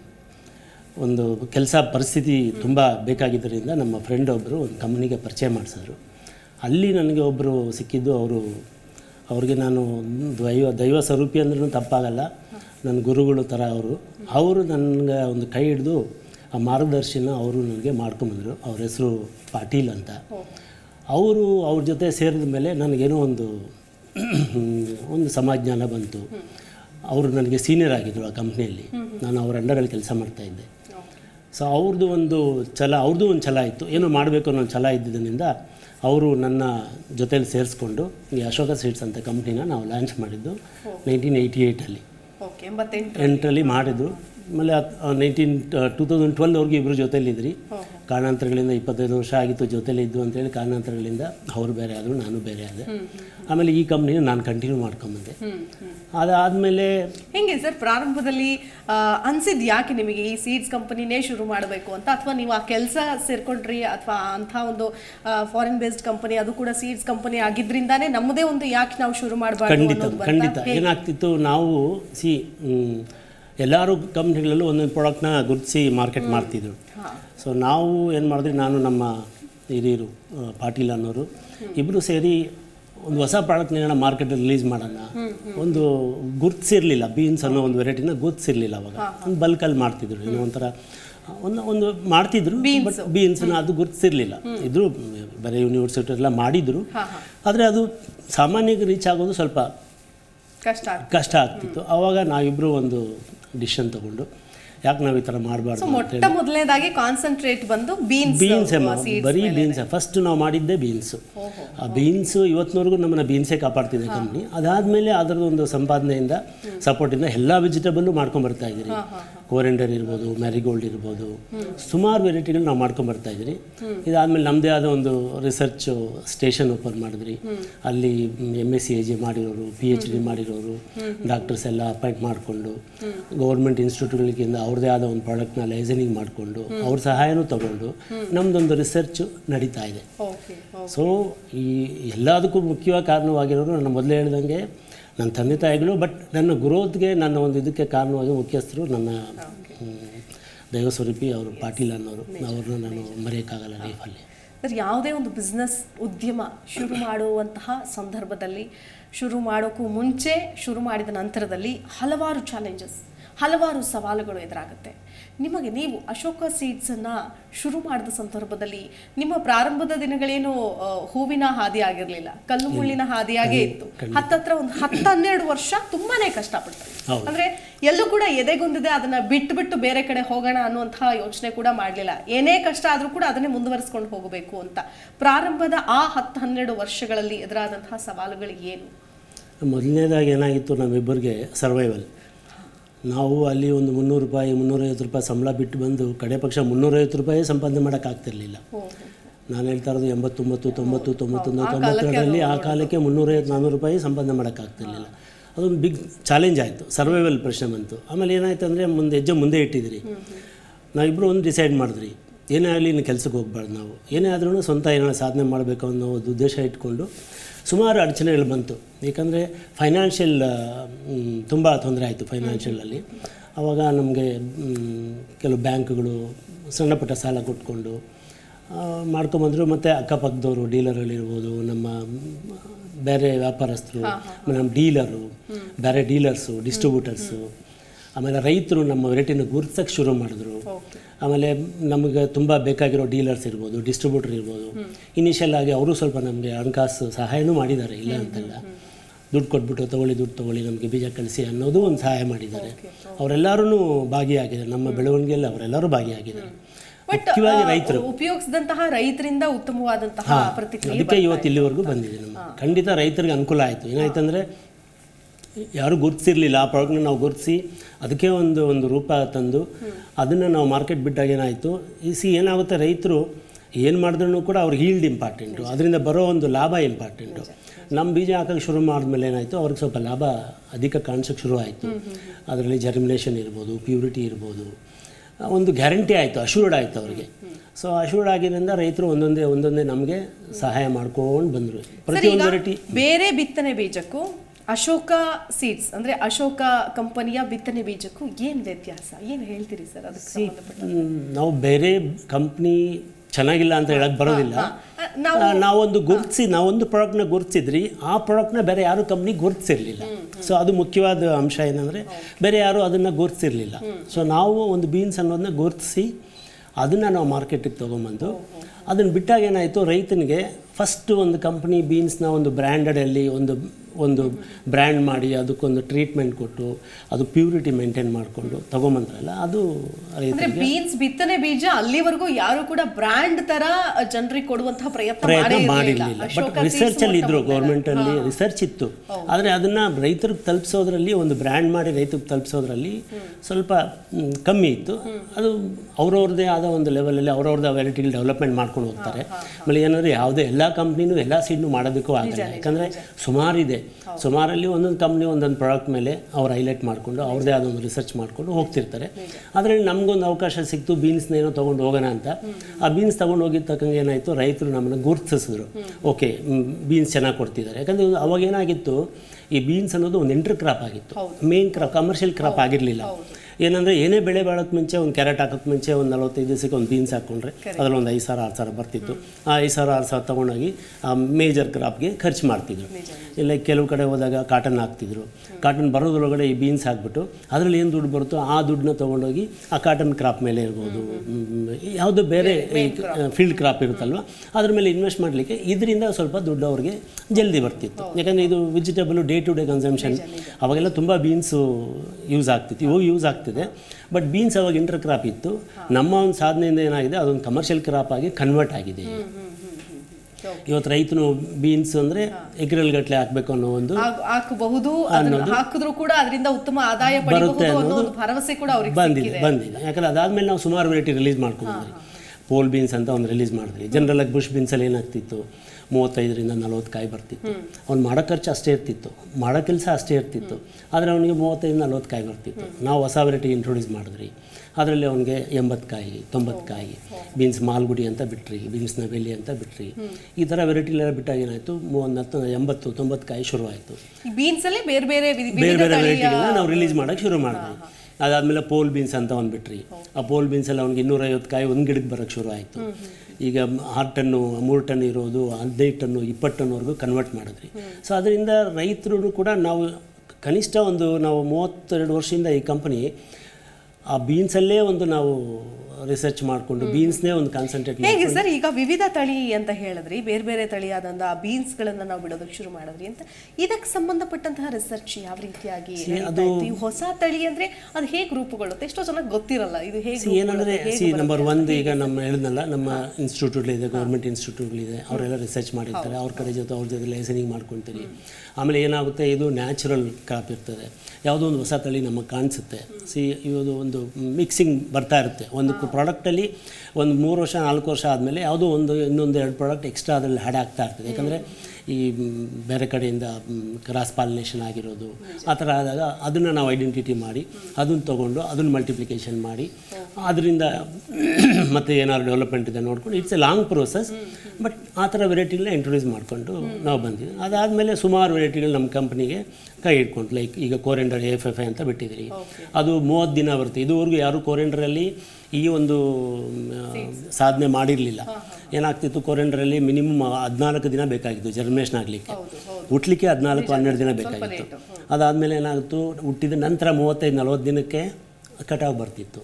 S2: ಒಂದು ಕೆಲಸ ಪರಿಸ್ಥಿತಿ ತುಂಬ ಬೇಕಾಗಿದ್ದರಿಂದ ನಮ್ಮ ಫ್ರೆಂಡ್ ಒಬ್ಬರು ಒಂದು ಕಂಪ್ನಿಗೆ ಪರಿಚಯ ಮಾಡಿಸಿದ್ರು ಅಲ್ಲಿ ನನಗೆ ಒಬ್ಬರು ಸಿಕ್ಕಿದ್ದು ಅವರು ಅವ್ರಿಗೆ ನಾನು ದೈವ ದೈವ ಸ್ವರೂಪಿ ಅಂದ್ರೂ ತಪ್ಪಾಗಲ್ಲ ನನ್ನ ಗುರುಗಳು ಥರ ಅವರು ಅವರು ನನಗೆ ಒಂದು ಕೈ ಹಿಡಿದು ಆ ಮಾರ್ಗದರ್ಶನ ಅವರು ನನಗೆ ಮಾಡ್ಕೊಂಬಂದರು ಅವ್ರ ಹೆಸರು ಪಾಟೀಲ್ ಅಂತ ಅವರು ಅವ್ರ ಜೊತೆ ಸೇರಿದ ಮೇಲೆ ನನಗೇನೋ ಒಂದು ಒಂದು ಸಮಾಜ್ಞಾನ ಬಂತು ಅವರು ನನಗೆ ಸೀನಿಯರ್ ಆಗಿದ್ದರು ಆ ಕಂಪ್ನಿಯಲ್ಲಿ ನಾನು ಅವ್ರ ಅಂಡರಲ್ಲಿ ಕೆಲಸ ಮಾಡ್ತಾಯಿದ್ದೆ ಸೊ ಅವ್ರದ್ದು ಒಂದು ಛಲ ಅವ್ರದ್ದು ಒಂದು ಛಲ ಇತ್ತು ಏನೋ ಮಾಡಬೇಕು ಅನ್ನೋ ಒಂದು ಛಲ ಇದ್ದಿದ್ದರಿಂದ ಅವರು ನನ್ನ ಜೊತೇಲಿ ಸೇರಿಸ್ಕೊಂಡು ಈ ಅಶೋಕ ಸೀಡ್ಸ್ ಅಂತ ಕಂಪ್ನಿನ ನಾವು ಲಾಂಚ್ ಮಾಡಿದ್ದು ನೈನ್ಟೀನ್ ಏಯ್ಟಿ ಏಯ್ಟಲ್ಲಿ
S1: ಓಕೆ ಎಂಬತ್ತೆಂಟು
S2: ಎಂಟರಲ್ಲಿ ಮಾಡಿದ್ರು ಆಮೇಲೆ ನೈನ್ಟೀನ್ ಟೂ ತೌಸಂಡ್ ಟ್ವೆಲ್ವ್ರೆಗೂ ಇಬ್ಬರು ಜೊತೆಲಿದ್ರಿ ಕಾರಣಾಂತರಗಳಿಂದ ಇಪ್ಪತ್ತೈದು ವರ್ಷ ಆಗಿತ್ತು ಜೊತೆಲಿ ಇದ್ದು ಅಂತೇಳಿ ಕಾರಣಾಂತರಗಳಿಂದ ಅವರು ಬೇರೆ ಆದರು ನಾನು ಬೇರೆ ಆದೆ ಆಮೇಲೆ ಈ ಕಂಪ್ನಿನ ನಾನು ಕಂಟಿನ್ಯೂ ಮಾಡ್ಕೊಂಬಂದೆ ಅದಾದಮೇಲೆ
S1: ಹೆಂಗೆ ಸರ್ ಪ್ರಾರಂಭದಲ್ಲಿ ಆ, ಅನ್ಸಿದ್ ಯಾಕೆ ನಿಮಗೆ ಈ ಸೀಡ್ಸ್ ಕಂಪನಿನೇ ಶುರು ಮಾಡಬೇಕು ಅಂತ ಅಥವಾ ನೀವು ಆ ಕೆಲಸ ಸೇರ್ಕೊಂಡ್ರಿ ಅಥವಾ ಅಂಥ ಒಂದು ಫಾರಿನ್ ಬೇಸ್ಡ್ ಕಂಪನಿ ಅದು ಕೂಡ ಸೀಡ್ಸ್ ಕಂಪನಿ ಆಗಿದ್ರಿಂದಾನೇ ನಮ್ಮದೇ ಒಂದು ಯಾಕೆ ನಾವು ಶುರು ಮಾಡಬಾರ್ದು
S2: ಖಂಡಿತ
S1: ಅನ್ನೋದು ಬಂತಾ?
S2: ಖಂಡಿತ ಏನಾಗ್ತಿತ್ತು ನಾವು ಸಿ ಎಲ್ಲರೂ ಕಂಪ್ನಿಗಳಲ್ಲೂ ಒಂದೊಂದು ಪ್ರಾಡಕ್ಟ್ನ ಗುರುತಿಸಿ ಮಾರ್ಕೆಟ್ ಮಾಡ್ತಿದ್ರು ಸೊ ನಾವು ಏನು ಮಾಡಿದ್ರಿ ನಾನು ನಮ್ಮ ಹಿರಿಯರು ಆ, ಪಾಟೀಲ್ ಅನ್ನೋರು ಇಬ್ಬರು ಸೇರಿ ಒಂದು ಹೊಸ ಪ್ರಾಡಕ್ಟ್ನ ಏನೋ ಮಾರ್ಕೆಟಲ್ಲಿ ರಿಲೀಸ್ ಮಾಡೋಣ ಒಂದು ಗುರ್ತಿಸಿರ್ಲಿಲ್ಲ ಬೀನ್ಸ್ ಅನ್ನೋ ಒಂದು ವೆರೈಟಿನ ಗುರ್ತಿಸಿರ್ಲಿಲ್ಲ ಅವಾಗ ಒಂದು ಬಲ್ಕಲ್ಲಿ ಮಾಡ್ತಿದ್ರು ಏನೋ ಒಂಥರ ಒಂದು ಒಂದು ಮಾಡ್ತಿದ್ರು ಬಟ್ ಬೀನ್ಸ್ನ ಅದು ಗುರ್ತಿಸಿರ್ಲಿಲ್ಲ ಇದ್ರು ಬೇರೆ ಯೂನಿವರ್ಸಿಟಿ ಎಲ್ಲ ಮಾಡಿದ್ರು ಆದರೆ ಅದು ಸಾಮಾನ್ಯಕ್ಕೆ ರೀಚ್ ಆಗೋದು ಸ್ವಲ್ಪ
S1: ಕಷ್ಟ ಆಗ್ತದೆ
S2: ಕಷ್ಟ ಆಗ್ತಿತ್ತು ಆವಾಗ ನಾವಿಬ್ಬರು ಒಂದು ಡಿಸಿಷನ್ ತಗೊಂಡು ಯಾಕೆ ನಾವು ಈ ಥರ ಮಾಡಬಾರ್ದು
S1: ಸೊ ಮೊಟ್ಟ ಮೊದಲನೇದಾಗಿ ಕಾನ್ಸಂಟ್ರೇಟ್ ಬಂದು ಬೀನ್ಸ್
S2: ಬೀನ್ಸ್ ಬರೀ ಬೀನ್ಸ್ ಫಸ್ಟ್ ನಾವು ಮಾಡಿದ್ದೇ ಬೀನ್ಸು ಆ ಬೀನ್ಸು ಇವತ್ತಿನವರೆಗೂ ನಮ್ಮನ್ನ ಬೀನ್ಸೇ ಕಾಪಾಡ್ತಿದೆ ಕಂಪ್ನಿ ಅದಾದಮೇಲೆ ಅದರದ್ದು ಒಂದು ಸಂಪಾದನೆಯಿಂದ ಸಪೋರ್ಟಿಂದ ಎಲ್ಲ ವೆಜಿಟೇಬಲ್ಲು ಮಾಡ್ಕೊಂಬರ್ತಾ ಇದ್ದೀರಿ ಕೋರೆಂಡರ್ ಇರ್ಬೋದು ಮ್ಯಾರಿಗೋಲ್ಡ್ ಇರ್ಬೋದು ಸುಮಾರು ವೆರೈಟಿಗಳು ನಾವು ಮಾಡ್ಕೊಂಬರ್ತಾ ಇದ್ದೀರಿ ಇದಾದಮೇಲೆ ನಮ್ಮದೇ ಆದ ಒಂದು ರಿಸರ್ಚ್ ಸ್ಟೇಷನ್ ಓಪನ್ ಮಾಡಿದ್ರಿ ಅಲ್ಲಿ M S C A G ಮಾಡಿರೋರು ಪಿ ಎಚ್ ಡಿ ಮಾಡಿರೋರು ಡಾಕ್ಟರ್ಸ್ ಎಲ್ಲ ಅಪಾಯಿಂಟ್ ಮಾಡಿಕೊಂಡು ಗೌರ್ಮೆಂಟ್ ಇನ್ಸ್ಟಿಟ್ಯೂಟ್ಗಳಿಂದ ಅವ್ರದ್ದೇ ಆದ ಒಂದು ಪ್ರಾಡಕ್ಟ್ನ ಲೈಸನಿಂಗ್ ಮಾಡಿಕೊಂಡು ಅವ್ರ ಸಹಾಯನೂ ತಗೊಂಡು ನಮ್ಮದೊಂದು ರಿಸರ್ಚ್ ನಡೀತಾ ಇದೆ
S1: ಓಕೆ
S2: ಸೊ ಈ ಎಲ್ಲದಕ್ಕೂ ಮುಖ್ಯವಾಗಿ ಕಾರಣವಾಗಿರೋರು ನನ್ನ ಮೊದಲೇ ಹೇಳ್ದಂಗೆ ನನ್ನ ತಂದೆ ತಾಯಿಗಳು ಬಟ್ ನನ್ನ ಗ್ರೋತ್ಗೆ ನನ್ನ ಒಂದು ಇದಕ್ಕೆ ಕಾರಣವಾಗಿ ಮುಖ್ಯಸ್ಥರು ನನ್ನ ಹ್ಮ್, ದೈವಸ್ವರೂಪಿ ಅವರು ಪಾಟೀಲ್ ಅನ್ನೋರು ಅವ್ರನ್ನ ನಾನು ಮರೆಯೋಕ್ಕಾಗಲ್ಲ ಲೈಫಲ್ಲಿ
S1: ಸರ್ ಯಾವುದೇ ಒಂದು ಬಿಸ್ನೆಸ್ ಉದ್ಯಮ ಶುರು ಮಾಡುವಂತಹ ಸಂದರ್ಭದಲ್ಲಿ ಶುರು ಮಾಡೋಕ್ಕೂ ಮುಂಚೆ ಶುರು ಮಾಡಿದ ನಂತರದಲ್ಲಿ ಹಲವಾರು ಚಾಲೆಂಜಸ್ ಹಲವಾರು ಸವಾಲುಗಳು ಎದುರಾಗುತ್ತೆ ನಿಮಗೆ ನೀವು ಅಶೋಕ ಸೀಡ್ಸನ್ನು ಶುರು ಮಾಡಿದ ಸಂದರ್ಭದಲ್ಲಿ ನಿಮ್ಮ ಪ್ರಾರಂಭದ ದಿನಗಳೇನು ಆ, ಹೂವಿನ ಹಾದಿ ಆಗಿರಲಿಲ್ಲ ಕಲ್ಲು ಮುಳ್ಳಿನ ಹಾದಿಯಾಗೇ ಇತ್ತು ಹತ್ತತ್ರ ಒಂದು ಹತ್ತು ಹನ್ನೆರಡು ವರ್ಷ ತುಂಬಾನೇ ಕಷ್ಟಪಟ್ಟು
S2: ಹೌದು.
S1: ಅಂದ್ರೆ ಎಲ್ಲೂ ಕೂಡ ಎದೆಗುಂದಿದೆ ಅದನ್ನ ಬಿಟ್ಟು ಬಿಟ್ಟು ಬೇರೆ ಕಡೆ ಹೋಗೋಣ ಅನ್ನುವಂತಹ ಯೋಚನೆ ಕೂಡ ಮಾಡಲಿಲ್ಲ ಏನೇ ಕಷ್ಟ ಆದ್ರೂ ಕೂಡ ಅದನ್ನೇ ಮುಂದುವರಿಸ್ಕೊಂಡು ಹೋಗಬೇಕು ಅಂತ ಪ್ರಾರಂಭದ ಆ ಹತ್ತು ಹನ್ನೆರಡು ವರ್ಷಗಳಲ್ಲಿ ಎದುರಾದಂತಹ ಸವಾಲುಗಳು ಏನು
S2: ಮೊದಲನೇದಾಗಿ ಏನಾಗಿತ್ತು ನಮ್ಮಿಬ್ಬರಿಗೆ ಸರ್ವೈವಲ್ ನಾವು ಅಲ್ಲಿ ಒಂದು ಮುನ್ನೂರು ರೂಪಾಯಿ ಮುನ್ನೂರೈವತ್ತು ರೂಪಾಯಿ ಸಂಬಳ ಬಿಟ್ಟು ಬಂದು ಕಡೆ ಪಕ್ಷ ಮುನ್ನೂರೈವತ್ತು ರೂಪಾಯಿ ಸಂಪಾದನೆ ಮಾಡೋಕ್ಕಾಗ್ತಿರ್ಲಿಲ್ಲ ನಾನು ಹೇಳ್ತಾ ಇರೋದು ಎಂಬತ್ತೊಂಬತ್ತು ತೊಂಬತ್ತು ತೊಂಬತ್ತೊಂದು ತೊಂಬತ್ತೆರಡರಲ್ಲಿ ಆ ಕಾಲಕ್ಕೆ ಮುನ್ನೂರೈವತ್ತು ನಾನ್ನೂರು ರೂಪಾಯಿ ಸಂಪಾದನೆ ಮಾಡೋಕ್ಕಾಗ್ತಿರ್ಲಿಲ್ಲ ಅದೊಂದು ಬಿಗ್ ಚಾಲೆಂಜ್ ಆಯಿತು ಸರ್ವೈವಲ್ ಪ್ರಶ್ನೆ ಬಂತು ಆಮೇಲೆ ಏನಾಯ್ತು ಅಂದರೆ ಮುಂದೆ ಹೆಜ್ಜೆ ಮುಂದೆ ಇಟ್ಟಿದ್ರಿ ನಾವಿಬ್ಬರು ಒಂದು ಡಿಸೈಡ್ ಮಾಡಿದ್ರಿ ಏನೇ ಆಗಲಿ ಇನ್ನು ಕೆಲಸಕ್ಕೆ ಹೋಗ್ಬಾರ್ದು ನಾವು ಏನೇ ಆದ್ರೂ ಸ್ವಂತ ಏನಾದ್ರು ಸಾಧನೆ ಮಾಡಬೇಕು ಅನ್ನೋ ಒಂದು ಉದ್ದೇಶ ಇಟ್ಕೊಂಡು ಸುಮಾರು ಅಡಚಣೆಗಳು ಬಂತು ಏಕೆಂದರೆ ಫೈನಾನ್ಷಿಯಲ್ ತುಂಬ ತೊಂದರೆ ಆಯಿತು ಫೈನಾನ್ಷಿಯಲಲ್ಲಿ ಆವಾಗ ನಮಗೆ ಕೆಲವು ಬ್ಯಾಂಕ್ಗಳು ಸಣ್ಣ ಪುಟ್ಟ ಸಾಲ ಕೊಟ್ಕೊಂಡು ಆ, ಮಾಡ್ಕೊಂಬಂದ್ರು ಮತ್ತು ಅಕ್ಕಪಕ್ಕದವರು ಡೀಲರ್ಗಳಿರ್ಬೋದು ನಮ್ಮ ಮ್, ಬೇರೆ ವ್ಯಾಪಾರಸ್ಥರು ಆಮೇಲೆ ನಮ್ಮ ಡೀಲರು ಬೇರೆ ಡೀಲರ್ಸು ಡಿಸ್ಟ್ರಿಬ್ಯೂಟರ್ಸು ಆಮೇಲೆ ರೈತರು ನಮ್ಮ ವೆರೈಟಿನ ಗುರುತಿಸಕ್ಕೆ ಶುರು ಮಾಡಿದ್ರು ಆಮೇಲೆ ನಮಗೆ ತುಂಬ ಬೇಕಾಗಿರೋ ಡೀಲರ್ಸ್ ಇರ್ಬೋದು ಡಿಸ್ಟ್ರಿಬ್ಯೂಟರ್ ಇರ್ಬೋದು ಇನಿಷಿಯಲ್ ಆಗಿ ಅವರು ಸ್ವಲ್ಪ ನಮಗೆ ಹಣಕಾಸು ಸಹಾಯನೂ ಮಾಡಿದ್ದಾರೆ ಇಲ್ಲ ಅಂತಲ್ಲ ದುಡ್ಡು ಕೊಟ್ಬಿಟ್ಟು ತಗೊಳ್ಳಿ ದುಡ್ಡು ತಗೊಳ್ಳಿ ನಮಗೆ ಬೀಜ ಕಳಿಸಿ ಅನ್ನೋದು ಒಂದು ಸಹಾಯ ಮಾಡಿದ್ದಾರೆ ಅವರೆಲ್ಲರೂ ಭಾಗಿಯಾಗಿದ್ದಾರೆ ನಮ್ಮ ಬೆಳವಣಿಗೆಯಲ್ಲಿ ಅವರೆಲ್ಲರೂ ಭಾಗಿಯಾಗಿದ್ದಾರೆ
S1: ಬಟ್
S2: ಮುಖ್ಯವಾಗಿ ರೈತರು
S1: ಉಪಯೋಗಿಸಿದಂತಹ ರೈತರಿಂದ ಉತ್ತಮವಾದಂತಹ ಪ್ರತಿಕ್ರಿಯೆ
S2: ಅದಕ್ಕೆ ಇವತ್ತು ಇಲ್ಲಿವರೆಗೂ ಬಂದಿದೆ ನಮ್ಮ ಖಂಡಿತ ರೈತರಿಗೆ ಅನುಕೂಲ ಆಯಿತು ಏನಾಯ್ತಂದರೆ ಯಾರೂ ಗುರುತಿಸಿರ್ಲಿಲ್ಲ ಆ ಪ್ರಾಡಕ್ಟ್ನ ನಾವು ಗುರುತಿಸಿ ಅದಕ್ಕೆ ಒಂದು ಒಂದು ರೂಪ ತಂದು ಅದನ್ನು ನಾವು ಮಾರ್ಕೆಟ್ ಬಿಟ್ಟಾಗ ಏನಾಯಿತು ಈ ಸಿ ಏನಾಗುತ್ತೆ ರೈತರು ಏನು ಮಾಡಿದ್ರೂ ಕೂಡ ಅವ್ರಿಗೆ ಹೀಲ್ಡ್ ಇಂಪಾರ್ಟೆಂಟು ಅದರಿಂದ ಬರೋ ಒಂದು ಲಾಭ ಇಂಪಾರ್ಟೆಂಟು ನಮ್ಮ ಬೀಜ ಹಾಕೋಕ್ಕೆ ಶುರು ಮಾಡಿದ್ಮೇಲೆ ಏನಾಯಿತು ಅವ್ರಿಗೆ ಸ್ವಲ್ಪ ಲಾಭ ಅಧಿಕ ಕಾಣಿಸೋಕ್ಕೆ ಶುರು ಆಯಿತು ಅದರಲ್ಲಿ ಜರ್ಮಿನೇಷನ್ ಇರ್ಬೋದು ಪ್ಯೂರಿಟಿ ಇರ್ಬೋದು ಆ, ಒಂದು ಗ್ಯಾರಂಟಿ ಆಯಿತು ಅಶೂರ್ಡ್ ಆಯಿತು ಅವರಿಗೆ ಸೊ ಅಶೂರ್ಡ್ ಆಗಿದ್ದರಿಂದ ರೈತರು ಒಂದೊಂದೇ ಒಂದೊಂದೇ ನಮಗೆ ಸಹಾಯ ಮಾಡ್ಕೊಂಡು ಬಂದರು
S1: ಸರ್, ಈಗ
S2: ಪ್ರತಿಯೊಂದು ವೆರೈಟಿ
S1: ಬೇರೆ ಬಿತ್ತನೆ ಬೀಜಕ್ಕೂ ಅಶೋಕ ಸೀಡ್ಸ್ ಅಂದ್ರೆ ಅಶೋಕ ಕಂಪನಿಯ ಬಿತ್ತನೆ ಬೀಜಕ್ಕೂ ಏನ್ ವ್ಯತ್ಯಾಸ ಏನ್ ಹೇಳ್ತೀರಿ ಸರ್ ಅದಕ್ಕೆ ಸಂಬಂಧಪಟ್ಟ
S2: ನಾವು ಬೇರೆ ಕಂಪ್ನಿ ಚೆನ್ನಾಗಿಲ್ಲ ಅಂತ ಹೇಳಕ್ ಬರೋದಿಲ್ಲ
S1: ಆ, ನಾವು
S2: ಆ, ನಾವೊಂದು ಗುರುತಿಸಿ ನಾವೊಂದು ಪ್ರಾಡಕ್ಟ್ನ ಗುರುತಿಸಿದ್ರಿ ಆ ಪ್ರಾಡಕ್ಟ್ನ ಬೇರೆ ಯಾರು ಕಂಪ್ನಿ ಗುರುತಿಸಿರ್ಲಿಲ್ಲ ಸೊ ಅದು ಮುಖ್ಯವಾದ ಅಂಶ ಏನಂದರೆ ಬೇರೆ ಯಾರು ಅದನ್ನು ಗುರುತಿಸಿರ್ಲಿಲ್ಲ ಸೊ ನಾವು ಒಂದು ಬೀನ್ಸ್ ಅನ್ನೋದನ್ನ ಗುರುತಿಸಿ ಅದನ್ನು ನಾವು ಮಾರ್ಕೆಟಿಗೆ ತೊಗೊಂಬಂದು ಅದನ್ನು ಬಿಟ್ಟಾಗ ಏನಾಯಿತು ರೈತನಿಗೆ ಫಸ್ಟ್ ಒಂದು ಕಂಪ್ನಿ ಬೀನ್ಸ್ನ ಒಂದು ಬ್ರ್ಯಾಂಡೆಡಲ್ಲಿ ಒಂದು ಒಂದು ಬ್ರ್ಯಾಂಡ್ ಮಾಡಿ ಅದಕ್ಕೊಂದು ಟ್ರೀಟ್ಮೆಂಟ್ ಕೊಟ್ಟು ಅದು ಪ್ಯೂರಿಟಿ ಮೇಂಟೈನ್ ಮಾಡಿಕೊಂಡು ತೊಗೊಂಬಂದ್ರಲ್ಲ ಅದು ರೈತ
S1: ಅಂದ್ರೆ ಬೀನ್ಸ್ ಬಿತ್ತನೆ ಬೀಜ ಅಲ್ಲಿವರೆಗೂ ಯಾರು ಕೂಡ ಬ್ರಾಂಡ್ ತರ ಜನರಿಗೆ ಕೊಡುವಂತಹ ಪ್ರಯತ್ನ
S2: ಪ್ರಯತ್ನ
S1: ಮಾಡೇ
S2: ಮಾಡಿರಲಿಲ್ಲ
S1: ಇರ್ಲಿಲ್ಲ.
S2: ಬಟ್
S1: ಅಶೋಕ
S2: ರಿಸರ್ಚ್
S1: seeds
S2: ಅಲ್ಲಿ ಇದ್ರು
S1: ಮೊಟ್ಟ ಮೊದಲ.
S2: ಗೌರ್ಮೆಂಟ್ ಅಲ್ಲಿ ರಿಸರ್ಚ್ ಇತ್ತು ಆದರೆ ಅದನ್ನ ರೈತರಿಗೆ ತಲುಪಿಸೋದ್ರಲ್ಲಿ ಒಂದು ಬ್ರ್ಯಾಂಡ್ ಮಾಡಿ ರೈತರಿಗೆ ತಲುಪಿಸೋದ್ರಲ್ಲಿ ಸ್ವಲ್ಪ ಮ್, ಕಮ್ಮಿ ಇತ್ತು ಅದು ಅವ್ರವ್ರದ್ದೇ ಆದ ಒಂದು ಲೆವೆಲಲ್ಲಿ ಅವ್ರವ್ರದ್ದೇ ವೆರೈಟಿಗಳು ಡೆವಲಪ್ಮೆಂಟ್ ಮಾಡ್ಕೊಂಡು ಹೋಗ್ತಾರೆ ಆಮೇಲೆ ಏನಂದ್ರೆ ಯಾವುದೇ ಎಲ್ಲ ಕಂಪ್ನಿನೂ ಎಲ್ಲ ಸೀಡ್ನು ಮಾಡೋದಕ್ಕೂ ಆಗಲ್ಲ ಯಾಕಂದರೆ ಸುಮಾರಿದೆ ಸುಮಾರಲ್ಲಿ ಒಂದೊಂದು ಕಂಪ್ನಿ ಒಂದೊಂದು ಪ್ರಾಡಕ್ಟ್ ಮೇಲೆ ಅವ್ರು ಹೈಲೈಟ್ ಮಾಡಿಕೊಂಡು ಅವ್ರದ್ದೇ ಆದ ಒಂದು ರಿಸರ್ಚ್ ಮಾಡ್ಕೊಂಡು ಹೋಗ್ತಿರ್ತಾರೆ ಅದರಲ್ಲಿ ನಮಗೊಂದು ಅವಕಾಶ ಸಿಕ್ತು ಬೀನ್ಸ್ನ ಏನೋ ತೊಗೊಂಡು ಹೋಗೋಣ ಅಂತ ಆ ಬೀನ್ಸ್ ತೊಗೊಂಡು ಹೋಗಿದ ತಕ್ಕಂಗೆ ಏನಾಯಿತು ರೈತರು ನಮ್ಮನ್ನು ಗುರುತಿಸಿದ್ರು ಓಕೆ ಬೀನ್ಸ್ ಚೆನ್ನಾಗಿ ಕೊಡ್ತಿದ್ದಾರೆ ಯಾಕಂದರೆ ಅವಾಗ ಏನಾಗಿತ್ತು ಈ ಬೀನ್ಸ್ ಅನ್ನೋದು ಒಂದು ಇಂಟರ್ ಕ್ರಾಪ್ ಆಗಿತ್ತು ಮೇನ್ ಕ್ರಾಪ್ ಕಮರ್ಷಿಯಲ್ ಕ್ರಾಪ್ ಆಗಿರಲಿಲ್ಲ ಏನಂದರೆ ಏನೇ ಬೆಳೆ ಬಾಳೋಕ್ಕೆ ಮುಂಚೆ ಒಂದು ಕ್ಯಾರೆಟ್ ಹಾಕೋಕ್ಕೆ ಮುಂಚೆ ಒಂದು ನಲವತ್ತೈದು ದಿವಸಕ್ಕೆ ಒಂದು ಬೀನ್ಸ್ ಹಾಕ್ಕೊಂಡ್ರೆ ಅದರಲ್ಲಿ ಒಂದು ಐದು ಸಾವಿರ ಆರು ಸಾವಿರ ಬರ್ತಿತ್ತು ಆ ಐದು ಸಾವಿರ ಆರು ಸಾವಿರ ತೊಗೊಂಡೋಗಿ ಆ ಮೇಜರ್ ಕ್ರಾಪ್ಗೆ ಖರ್ಚು ಮಾಡ್ತಿದ್ರು ಇಲ್ಲ ಕೆಲವು ಕಡೆ ಹೋದಾಗ ಕಾಟನ್ ಹಾಕ್ತಿದ್ರು ಕಾಟನ್ ಬರೋದ್ರೊಳಗಡೆ ಈ ಬೀನ್ಸ್ ಹಾಕ್ಬಿಟ್ಟು ಅದರಲ್ಲಿ ಏನು ದುಡ್ಡು ಬರುತ್ತೋ ಆ ದುಡ್ಡನ್ನ ತೊಗೊಂಡೋಗಿ ಆ ಕಾಟನ್ ಕ್ರಾಪ್ ಮೇಲೆ ಇರ್ಬೋದು ಮ್, ಯಾವುದೋ ಬೇರೆ ಫೀಲ್ಡ್ ಕ್ರಾಪ್ ಇರುತ್ತಲ್ವ ಅದ್ರ ಮೇಲೆ ಇನ್ವೆಸ್ಟ್ ಮಾಡಲಿಕ್ಕೆ ಇದರಿಂದ ಸ್ವಲ್ಪ ದುಡ್ಡು ಅವ್ರಿಗೆ ಜಲ್ದಿ ಬರ್ತಿತ್ತು ಯಾಕಂದರೆ ಇದು vegetable day to day consumption ಅವಾಗೆಲ್ಲ ತುಂಬ ಬೀನ್ಸು ಯೂಸ್ ಆಗ್ತಿತ್ತು ಇವಾಗ ಯೂಸ್ ಆಗ್ತಿದೆ ಬಟ್ ಬೀನ್ಸ್ ಅವಾಗ ಇಂಟರ್ ಕ್ರಾಪ್ ಇತ್ತು ನಮ್ಮ ಒಂದು ಸಾಧನೆಯಿಂದ ಏನಾಗಿದೆ ಅದೊಂದು ಕಮರ್ಷಿಯಲ್ ಕ್ರಾಪ್ ಆಗಿ ಕನ್ವರ್ಟ್ ಆಗಿದೆ ಇವತ್ತು ರೈತನು ಬೀನ್ಸ್ ಅಂದರೆ ಎಕರೆಲ್ ಗಟ್ಟಲೆ ಹಾಕಬೇಕು ಅನ್ನೋ ಒಂದು
S1: ಹಾಕ್- ಹಾಕಬಹುದು ಅದನ್ನ ಹಾಕಿದ್ರು ಕೂಡ ಅದರಿಂದ ಉತ್ತಮ ಆದಾಯ ಪಡಿಬಹುದು ಅನ್ನೋ ಒಂದು ಭರವಸೆ ಕೂಡ ಅವ್ರಿಗೆ
S2: ಬಂದಿದೆ ಬಂದಿದೆ ಯಾಕಂದ್ರೆ ಅದಾದಮೇಲೆ ನಾವು ಸುಮಾರು ವೆರೈಟಿ ರಿಲೀಸ್ ಮಾಡ್ಕೊಂಡ್ಬಂದ್ರಿ ಪೋಲ್ ಬೀನ್ಸ್ ಅಂತ ಒಂದು ರಿಲೀಸ್ ಮಾಡಿದ್ವಿ ಜನರಲಾಗಿ ಬುಷ್ ಬೀನ್ಸಲ್ಲಿ ಏನಾಗ್ತಿತ್ತು ಮೂವತ್ತೈದರಿಂದ ನಲ್ವತ್ತು ಕಾಯಿ ಬರ್ತಿತ್ತು ಅವ್ನು ಮಾಡೋ ಖರ್ಚು ಅಷ್ಟೇ ಇರ್ತಿತ್ತು ಮಾಡೋ ಕೆಲಸ ಅಷ್ಟೇ ಇರ್ತಿತ್ತು ಆದರೆ ಅವನಿಗೆ ಮೂವತ್ತೈದು ನಲ್ವತ್ತು ಕಾಯಿ ಬರ್ತಿತ್ತು ನಾವು ಹೊಸ ವೆರೈಟಿ ಇಂಟ್ರೊಡ್ಯೂಸ್ ಮಾಡಿದ್ರಿ ಅದರಲ್ಲಿ ಅವನಿಗೆ ಎಂಬತ್ತು ಕಾಯಿ ತೊಂಬತ್ತು ಕಾಯಿ ಬೀನ್ಸ್ ಮಾಲ್ಗುಡಿ ಅಂತ ಬಿಟ್ರಿ ಬೀನ್ಸ್ ನವೆಲಿ ಅಂತ ಬಿಟ್ರಿ ಈ ಥರ ವೆರೈಟಿಲೆಲ್ಲ ಬಿಟ್ಟಾಗ ಏನಾಯಿತು ಮೂವತ್ತು ಎಂಬತ್ತು ತೊಂಬತ್ತು ಕಾಯಿ ಶುರುವಾಯಿತು
S1: ಈ ಬೀನ್ಸ್ ಅಲ್ಲಿ ಬೇರೆ ಬೇರೆ ವಿ-
S2: ಬೇರೆ
S1: ವಿವಿಧ
S2: ಬೇರೆ
S1: ತಳಿಯ
S2: ವೆರೈಟಿಗಳನ್ನ ನಾವು ರಿಲೀಸ್ ಮಾಡೋಕ್ಕೆ ಶುರು ಮಾಡಿದ್ವಿ ಅದಾದಮೇಲೆ ಪೋಲ್ ಬೀನ್ಸ್ ಅಂತ ಒಂದು ಬಿಟ್ರಿ ಆ ಪೋಲ್ ಬೀನ್ಸಲ್ಲಿ ಅವ್ನಿಗೆ ಇನ್ನೂರೈವತ್ತು ಕಾಯಿ ಒಂದು ಗಿಡಕ್ಕೆ ಬರೋಕ್ಕೆ ಶುರು ಆಯಿತು ಈಗ ಆರು ಟನ್ನು ಮೂರು ಟನ್ ಇರೋದು ಹದಿನೈದು ಟನ್ನು ಇಪ್ಪತ್ತು ಟನ್ವರೆಗೂ ಕನ್ವರ್ಟ್ ಮಾಡಿದ್ರಿ ಸೊ ಅದರಿಂದ ರೈತರು ಕೂಡ ನಾವು ಕನಿಷ್ಠ ಒಂದು ನಾವು ಮೂವತ್ತೆರಡು ವರ್ಷದಿಂದ ಈ ಕಂಪನಿ ಆ ಬೀನ್ಸಲ್ಲೇ ಒಂದು ನಾವು ರಿಸರ್ಚ್ ಮಾಡಿಕೊಂಡು ಬೀನ್ಸ್ನೇ ಒಂದು ಕಾನ್ಸಂಟ್ರೇಟ್ ಮಾಡಿ
S1: ಹೇಗೆ ಸರ್ ಈಗ ವಿವಿಧ ತಳಿ ಅಂತ ಹೇಳಿದ್ರಿ ಬೇರೆ ಬೇರೆ ತಳಿಯಾದಂತ ಬೀನ್ಸ್ ಗಳನ್ನ ನಾವು ಬಿಡೋದಕ್ಕೆ ಶುರು ಮಾಡಿದ್ರಿ ಅಂತ ಇದಕ್ಕೆ ಸಂಬಂಧಪಟ್ಟಂತಹ ರಿಸರ್ಚ್ ಯಾವ ರೀತಿಯಾಗಿ ನಡೀತಾ ಇತ್ತು? ಈ ಹೊಸ ತಳಿ ಅಂದ್ರೆ ಅದು ಹೇಗೆ ರೂಪುಗೊಳ್ಳುತ್ತೆ ಎಷ್ಟೋ ಜನಕ್ಕೆ ಗೊತ್ತಿರಲ್ಲ ಇದು ಹೇಗೆ
S2: ಏನಂದರೆ ಸಿ ನಂಬರ್ ಒಂದು ಈಗ ನಮ್ಮ ಹೇಳಿದ್ನಲ್ಲ ನಮ್ಮ ಇನ್ಸ್ಟಿಟ್ಯೂಟ್ಗಳಿದೆ ಗೌರ್ಮೆಂಟ್ ಇನ್ಸ್ಟಿಟ್ಯೂಟ್ಗಳಿದೆ ಅವರೆಲ್ಲ ರಿಸರ್ಚ್ ಮಾಡಿರ್ತಾರೆ ಅವ್ರ ಕಡೆ ಜೊತೆ ಅವ್ರ ಜೊತೆ ಲೈಸನಿಂಗ್ ಮಾಡ್ಕೊಳ್ತೀರಿ ಆಮೇಲೆ ಏನಾಗುತ್ತೆ ಇದು ನ್ಯಾಚುರಲ್ ಕ್ರಾಪ್ ಇರ್ತದೆ ಯಾವುದೋ ಒಂದು ಹೊಸ ತಳಿ ನಮಗೆ ಕಾಣಿಸುತ್ತೆ ಸಿ ಇದು ಒಂದು ಮಿಕ್ಸಿಂಗ್ ಬರ್ತಾ ಇರುತ್ತೆ ಒಂದು ಪ್ರಾಡಕ್ಟಲ್ಲಿ ಒಂದು ಮೂರು ವರ್ಷ ನಾಲ್ಕು ವರ್ಷ ಆದಮೇಲೆ ಯಾವುದೋ ಒಂದು ಇನ್ನೊಂದು ಎರಡು ಪ್ರಾಡಕ್ಟ್ ಎಕ್ಸ್ಟ್ರಾ ಅದರಲ್ಲಿ ಆ್ಯಡ್ ಆಗ್ತಾ ಇರ್ತದೆ ಯಾಕಂದರೆ ಈ ಮ್, ಬೇರೆ ಕಡೆಯಿಂದ ಕ್ರಾಸ್ ಪಾಲಿನೇಷನ್ ಆಗಿರೋದು ಆ ಥರ ಆದಾಗ ಅದನ್ನು ನಾವು ಐಡೆಂಟಿಟಿ ಮಾಡಿ ಅದನ್ನು ತೊಗೊಂಡು ಅದನ್ನು ಮಲ್ಟಿಪ್ಲಿಕೇಶನ್ ಮಾಡಿ ಅದರಿಂದ ಮತ್ತೆ ಏನಾದ್ರು ಡೆವಲಪ್ಮೆಂಟ್ ಇದೆ ನೋಡ್ಕೊಂಡು it's a long process but ಆ ಥರ ವೆರೈಟಿಗಳನ್ನ ಇಂಟ್ರೊಡ್ಯೂಸ್ ಮಾಡಿಕೊಂಡು ನಾವು ಬಂದಿದ್ವಿ ಅದಾದಮೇಲೆ ಸುಮಾರು ವೆರೈಟಿಗಳು ನಮ್ಮ ಕಂಪ್ನಿಗೆ ಕೈ ಹಿಡ್ಕೊಂಡು ಲೈಕ್ ಈಗ ಕೋರೆಂಡರ್ ಎಫ್ ಎಫ್ ಐ ಅಂತ ಬಿಟ್ಟಿದ್ರಿ ಅದು ಮೂವತ್ತು ದಿನ ಬರುತ್ತೆ ಇದುವರೆಗೂ ಯಾರು ಕೋರೆಂಡರಲ್ಲಿ ಈ ಒಂದು ಮ್, ಸಾಧನೆ ಮಾಡಿರಲಿಲ್ಲ ಏನಾಗ್ತಿತ್ತು ಕೋರೆಂಡರಲ್ಲಿ ಮಿನಿಮಮ್ ಹದಿನಾಲ್ಕು ದಿನ ಬೇಕಾಗಿತ್ತು ಜರ್ಮಿನೇಷನ್ ಆಗಲಿಕ್ಕೆ ಹುಟ್ಲಿಕ್ಕೆ ಹದಿನಾಲ್ಕು ಹನ್ನೆರಡು ದಿನ ಬೇಕಾಗಿತ್ತು ಅದಾದಮೇಲೆ ಏನಾಗಿತ್ತು ಹುಟ್ಟಿದ ನಂತರ ಮೂವತ್ತೈದು ನಲ್ವತ್ತು ದಿನಕ್ಕೆ ಕಟಾವು ಬರ್ತಿತ್ತು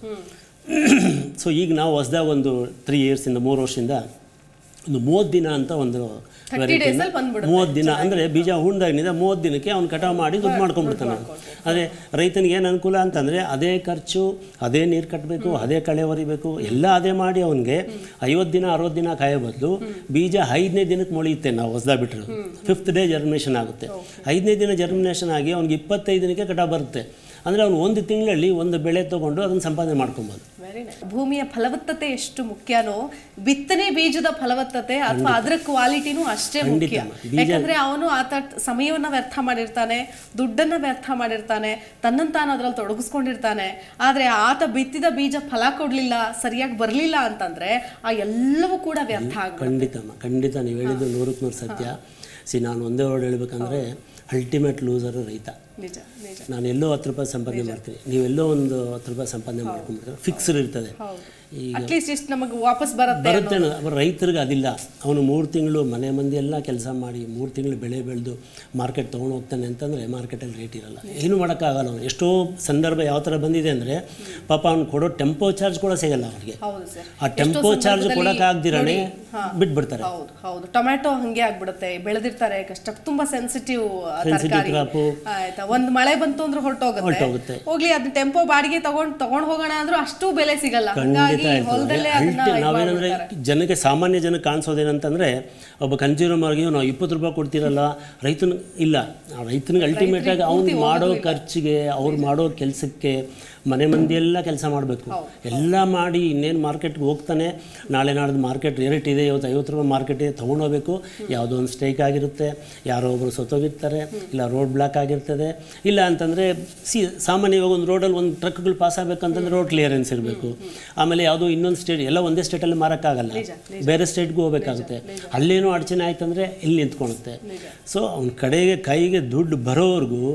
S2: ಸೊ ಈಗ ನಾವು ಹೊಸ್ದಾಗಿ ಒಂದು ತ್ರೀ ಇಯರ್ಸಿಂದ ಮೂರು ವರ್ಷದಿಂದ ಒಂದು ಮೂವತ್ತು ದಿನ ಅಂತ ಒಂದು ವೆರೈಟಿನ ಮೂವತ್ತು ದಿನ ಅಂದರೆ ಬೀಜ ಹುಣ್ದಾಗಿನಿಂದ ಮೂವತ್ತು ದಿನಕ್ಕೆ ಅವ್ನು ಕಟಾವು ಮಾಡಿ ದುಡ್ಡು ಮಾಡ್ಕೊಂಡ್ಬಿಡ್ತಾನೆ ಅವ್ನು. ಅದೇ ರೈತನಿಗೆ ಏನು ಅನುಕೂಲ ಅಂತಂದರೆ ಅದೇ ಖರ್ಚು ಅದೇ ನೀರು ಕಟ್ಟಬೇಕು ಅದೇ ಕಳೆ ಹೊರಿಬೇಕು ಎಲ್ಲ ಅದೇ ಮಾಡಿ ಅವನಿಗೆ ಐವತ್ತು ದಿನ ಅರವತ್ತು ದಿನ ಕಾಯೋ ಬದಲು ಬೀಜ ಐದನೇ ದಿನಕ್ಕೆ ಮೊಳೆಯುತ್ತೆ ನಾವು ಹೊಸ್ದಾಗಿ ಬಿಟ್ಟರು ಫಿಫ್ತ್ ಡೇ ಜರ್ಮಿನೇಷನ್ ಆಗುತ್ತೆ ಐದನೇ ದಿನ ಜರ್ಮಿನೇಷನ್ ಆಗಿ ಅವ್ನಿಗೆ ಇಪ್ಪತ್ತೈದು ದಿನಕ್ಕೆ ಕಟಾವು ಬರುತ್ತೆ ಅಂದರೆ ಅವ್ನು ಒಂದು ತಿಂಗಳಲ್ಲಿ ಒಂದು ಬೆಳೆ ತೊಗೊಂಡು ಅದನ್ನು ಸಂಪಾದನೆ ಮಾಡ್ಕೊಬೋದು
S1: ವೆರಿ ಭೂಮಿಯ ಫಲವತ್ತತೆ ಎಷ್ಟು ಮುಖ್ಯನೋ ಬಿತ್ತನೆ ಬೀಜದ ಫಲವತ್ತತೆ ಅಥವಾ ಅದರ ಕ್ವಾಲಿಟಿನೂ ಅಷ್ಟೇ ಮುಖ್ಯ ಯಾಕಂದ್ರೆ ಅವನು ಆತ ಸಮಯವನ್ನ ವ್ಯರ್ಥ ಮಾಡಿರ್ತಾನೆ ದುಡ್ಡನ್ನ ವ್ಯರ್ಥ ಮಾಡಿರ್ತಾನೆ ತನ್ನನ್ನು ತಾನು ಅದ್ರಲ್ಲಿ ತೊಡಗಿಸ್ಕೊಂಡಿರ್ತಾನೆ ಆದ್ರೆ ಆತ ಬಿತ್ತಿದ ಬೀಜ ಫಲ ಕೊಡ್ಲಿಲ್ಲ ಸರಿಯಾಗಿ ಬರ್ಲಿಲ್ಲ ಅಂತಂದ್ರೆ ಆ ಎಲ್ಲವೂ ಕೂಡ ವ್ಯರ್ಥ ಆಗ್ಬಿಡುತ್ತೆ
S2: ಖಂಡಿತಮ್ಮ ಖಂಡಿತ ನೀವು ಹೇಳಿದ್ದು ನೂರಕ್ಕೆ ನೂರು ಸತ್ಯ ಸಿ ನಾನು ಒಂದೇ ವರ್ಡ್ ಹೇಳ್ಬೇಕಂದ್ರೆ ಅಲ್ಟಿಮೇಟ್ ಲೂಸರು ರೈತ
S1: ನಿಜ ನಿಜ
S2: ನಾನು ಎಲ್ಲೋ ಹತ್ತು ರೂಪಾಯಿ ಸಂಪಾದನೆ ಮಾಡ್ತೀನಿ ನೀವೆಲ್ಲೋ ಒಂದು ಹತ್ತು ರೂಪಾಯಿ ಸಂಪಾದನೆ ಮಾಡ್ಕೊಂಡ್ಬಿಡ್ತಾರೆ ಫಿಕ್ಸ್ಡ್ ಇರ್ತದೆ ಈಗ
S1: ಅಟ್ಲೀಸ್ಟ್ ಇಷ್ಟು ನಮಗೆ ವಾಪಸ್ ಬರುತ್ತೆ
S2: ಬರುತ್ತೆ ಅನ್ನೋದು. aber ರೈತರಿಗೆ ಅದಿಲ್ಲ ಅವನು ಮೂರು ತಿಂಗಳು ಮನೆ ಮಂದಿ ಎಲ್ಲ ಕೆಲಸ ಮಾಡಿ ಮೂರು ತಿಂಗಳು ಬೆಳೆ ಬೆಳೆದು ಮಾರ್ಕೆಟ್ ತೊಗೊಂಡು ಹೋಗ್ತಾನೆ ಅಂತಂದರೆ ಮಾರ್ಕೆಟಲ್ಲಿ ರೇಟ್ ಇರಲ್ಲ ಏನು ಮಾಡೋಕ್ಕಾಗಲ್ಲ ಅವನು ಎಷ್ಟೋ ಸಂದರ್ಭ ಯಾವ ಥರ ಬಂದಿದೆ ಅಂದರೆ ಪಾಪ ಅವ್ನು ಕೊಡೋ ಟೆಂಪೋ ಚಾರ್ಜ್ ಕೂಡ ಸಿಗಲ್ಲ ಅವ್ರಿಗೆ
S1: ಹೌದು ಸರ್
S2: ಆ ಟೆಂಪೋ ಚಾರ್ಜ್ ಕೊಡೋಕ್ಕಾಗ್ದಿರನೇ ಬಿಟ್ಬಿಡ್ತಾರೆ
S1: ಹೌದು ಹೌದು ಟೊಮ್ಯಾಟೊ ಹಂಗೆ ಆಗ್ಬಿಡುತ್ತೆ ಬೆಳೆದಿರ್ತಾರೆ ಕಷ್ಟ ತುಂಬಾ ಸೆನ್ಸಿಟಿವ್
S2: Sensitive
S1: ತರಕಾರಿ
S2: crop.
S1: ಆಯ್ತಾ ಒಂದ್ ಮಳೆ ಬಂತು ಅಂದ್ರೆ ಹೊರಟೋಗುತ್ತೆ
S2: ಹೊರ್ಟೋಗುತ್ತೆ.
S1: ಹೋಗ್ಲಿ ಅದ್ ಟೆಂಪೋ ಬಾಡಿಗೆ ತಗೊಂಡ್ ತಗೊಂಡ್ ಹೋಗೋಣ ಅಂದ್ರೂ ಅಷ್ಟು ಬೆಲೆ ಸಿಗಲ್ಲ
S2: ಖಂಡಿತ
S1: ಹಂಗಾಗಿ
S2: ಇರ್ತದೆ.
S1: ಹೊಲದಲ್ಲೇ ಅದನ್ನ
S2: ಅಲ್ಟಿ
S1: ಇದ್
S2: ನಾವೇನಂದ್ರೆ
S1: ಮಾಡ್ಬಿಡ್ತಾರೆ.
S2: ಜನಕ್ಕೆ ಸಾಮಾನ್ಯ ಜನಕ್ಕೆ ಕಾಣಿಸೋದೇನಂತಂದ್ರೆ ಒಬ್ಬ ಕನ್ಸ್ಯೂಮರ್ಗೆ ನಾವು ಇಪ್ಪತ್ತು ರೂಪಾಯಿ ಕೊಡ್ತಿರಲ್ಲ ರೈತನ ಇಲ್ಲ ಆ ರೈತನಿಗೆ ಅಲ್ಟಿಮೇಟ್ ಆಗಿ ಅವ್ನು ಮಾಡೋ ಖರ್ಚಿಗೆ ಅವ್ರು ಮಾಡೋ ಕೆಲಸಕ್ಕೆ ಮನೆ ಮಂದಿ ಎಲ್ಲ ಕೆಲಸ ಮಾಡಬೇಕು ಎಲ್ಲ ಮಾಡಿ ಇನ್ನೇನು ಮಾರ್ಕೆಟ್ಗೆ ಹೋಗ್ತಾನೆ ನಾಳೆ ನಾಡ್ದು ಮಾರ್ಕೆಟ್ ರೇಟ್ ಇದೆ ಇವತ್ತು ಐವತ್ತು ರೂಪಾಯಿ ಮಾರ್ಕೆಟ್ ಇದೆ ತೊಗೊಂಡೋಗ್ಬೇಕು ಯಾವುದೋ ಒಂದು ಸ್ಟ್ರೈಕ್ ಆಗಿರುತ್ತೆ ಯಾರೋ ಒಬ್ಬರು ಸತ್ತೋಗಿರ್ತಾರೆ ಇಲ್ಲ ರೋಡ್ ಬ್ಲಾಕ್ ಆಗಿರ್ತದೆ ಇಲ್ಲ ಅಂತಂದರೆ ಸಿ ಸಾಮಾನ್ಯವಾಗಿ ಒಂದು ರೋಡಲ್ಲಿ ಒಂದು ಟ್ರಕ್ಗಳು ಪಾಸ್ ಆಗಬೇಕಂತಂದ್ರೆ ರೋಡ್ ಕ್ಲಿಯರೆನ್ಸ್ ಇರಬೇಕು ಆಮೇಲೆ ಯಾವುದೋ ಇನ್ನೊಂದು ಸ್ಟೇಟ್ ಎಲ್ಲ ಒಂದೇ ಸ್ಟೇಟಲ್ಲಿ ಮಾರೋಕ್ಕಾಗಲ್ಲ ಬೇರೆ ಸ್ಟೇಟ್ಗೂ ಹೋಗ್ಬೇಕಾಗುತ್ತೆ ಅಲ್ಲೇನೋ ಅಡಚಣೆ ಆಯ್ತಂದ್ರೆ ಇಲ್ಲಿ ನಿಂತ್ಕೊಳುತ್ತೆ ಸೊ ಅವ್ನ ಕಡೆಗೆ ಕೈಗೆ ದುಡ್ಡು ಬರೋವರೆಗೂ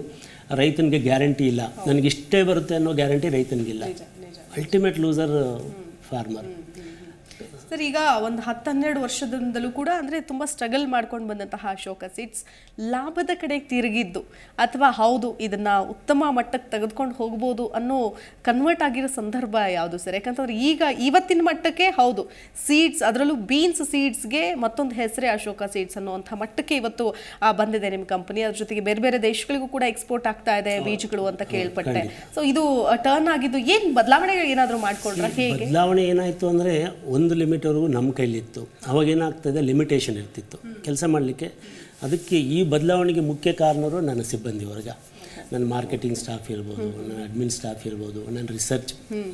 S2: ರೈತನಿಗೆ ಗ್ಯಾರಂಟಿ ಇಲ್ಲ ನನಗೆ ಇಷ್ಟೇ ಬರುತ್ತೆ ಅನ್ನೋ ಗ್ಯಾರಂಟಿ ರೈತನಿಗಿಲ್ಲ
S1: ನಿಜ ನಿಜ
S2: ಅಲ್ಟಿಮೇಟ್ ಲೂಸರ್ ಫಾರ್ಮರ್
S1: ಸರ್ ಈಗ ಒಂದು ಹತ್ತು ಹನ್ನೆರಡು ವರ್ಷದಿಂದಲೂ ಕೂಡ ಅಂದರೆ ತುಂಬ ಸ್ಟ್ರಗಲ್ ಮಾಡ್ಕೊಂಡು ಬಂದಂತಹ ಅಶೋಕ ಸೀಡ್ಸ್ ಲಾಭದ ಕಡೆಗೆ ತಿರುಗಿದ್ದು ಅಥವಾ ಹೌದು ಇದನ್ನ ಉತ್ತಮ ಮಟ್ಟಕ್ಕೆ ತೆಗೆದುಕೊಂಡು ಹೋಗ್ಬೋದು ಅನ್ನೋ ಕನ್ವರ್ಟ್ ಆಗಿರೋ ಸಂದರ್ಭ ಯಾವುದು ಸರ್ ಯಾಕಂತಂದ್ರೆ ಈಗ ಇವತ್ತಿನ ಮಟ್ಟಕ್ಕೆ ಹೌದು ಸೀಡ್ಸ್ ಅದರಲ್ಲೂ ಬೀನ್ಸ್ ಸೀಡ್ಸ್ಗೆ ಮತ್ತೊಂದು ಹೆಸರೇ ಅಶೋಕ ಸೀಡ್ಸ್ ಅನ್ನುವಂಥ ಮಟ್ಟಕ್ಕೆ ಇವತ್ತು ಆ, ಬಂದಿದೆ ನಿಮ್ಮ ಕಂಪನಿ ಅದ್ರ ಜೊತೆಗೆ ಬೇರೆ ಬೇರೆ ದೇಶಗಳಿಗೂ ಕೂಡ ಎಕ್ಸ್ಪೋರ್ಟ್ ಆಗ್ತಾ ಇದೆ ಬೀಜಗಳು ಅಂತ ಕೇಳ್ಪಟ್ಟೆ ಸೊ ಇದು ಟರ್ನ್ ಆಗಿದ್ದು ಏನು ಬದಲಾವಣೆ ಏನಾದರೂ ಮಾಡ್ಕೊಂಡ್ರ ಹೇಗೆ
S2: ಬದಲಾವಣೆ ಏನಾಯಿತು ಅಂದರೆ ಒಂದು ಲಿಮಿಟ್ವರೆಗೂ ನಮ್ಮ ಕೈಲಿತ್ತು ಅವಾಗ ಏನಾಗ್ತದೆ ಲಿಮಿಟೇಷನ್ ಇರ್ತಿತ್ತು ಕೆಲಸ ಮಾಡಲಿಕ್ಕೆ ಅದಕ್ಕೆ ಈ ಬದಲಾವಣೆಗೆ ಮುಖ್ಯ ಕಾರಣರು ನನ್ನ ಸಿಬ್ಬಂದಿ ವರ್ಗ ನನ್ನ ಮಾರ್ಕೆಟಿಂಗ್ ಸ್ಟಾಫ್ ಇರ್ಬೋದು ನನ್ನ ಅಡ್ಮಿನ್ ಸ್ಟಾಫ್ ಇರ್ಬೋದು ನನ್ನ ರಿಸರ್ಚ್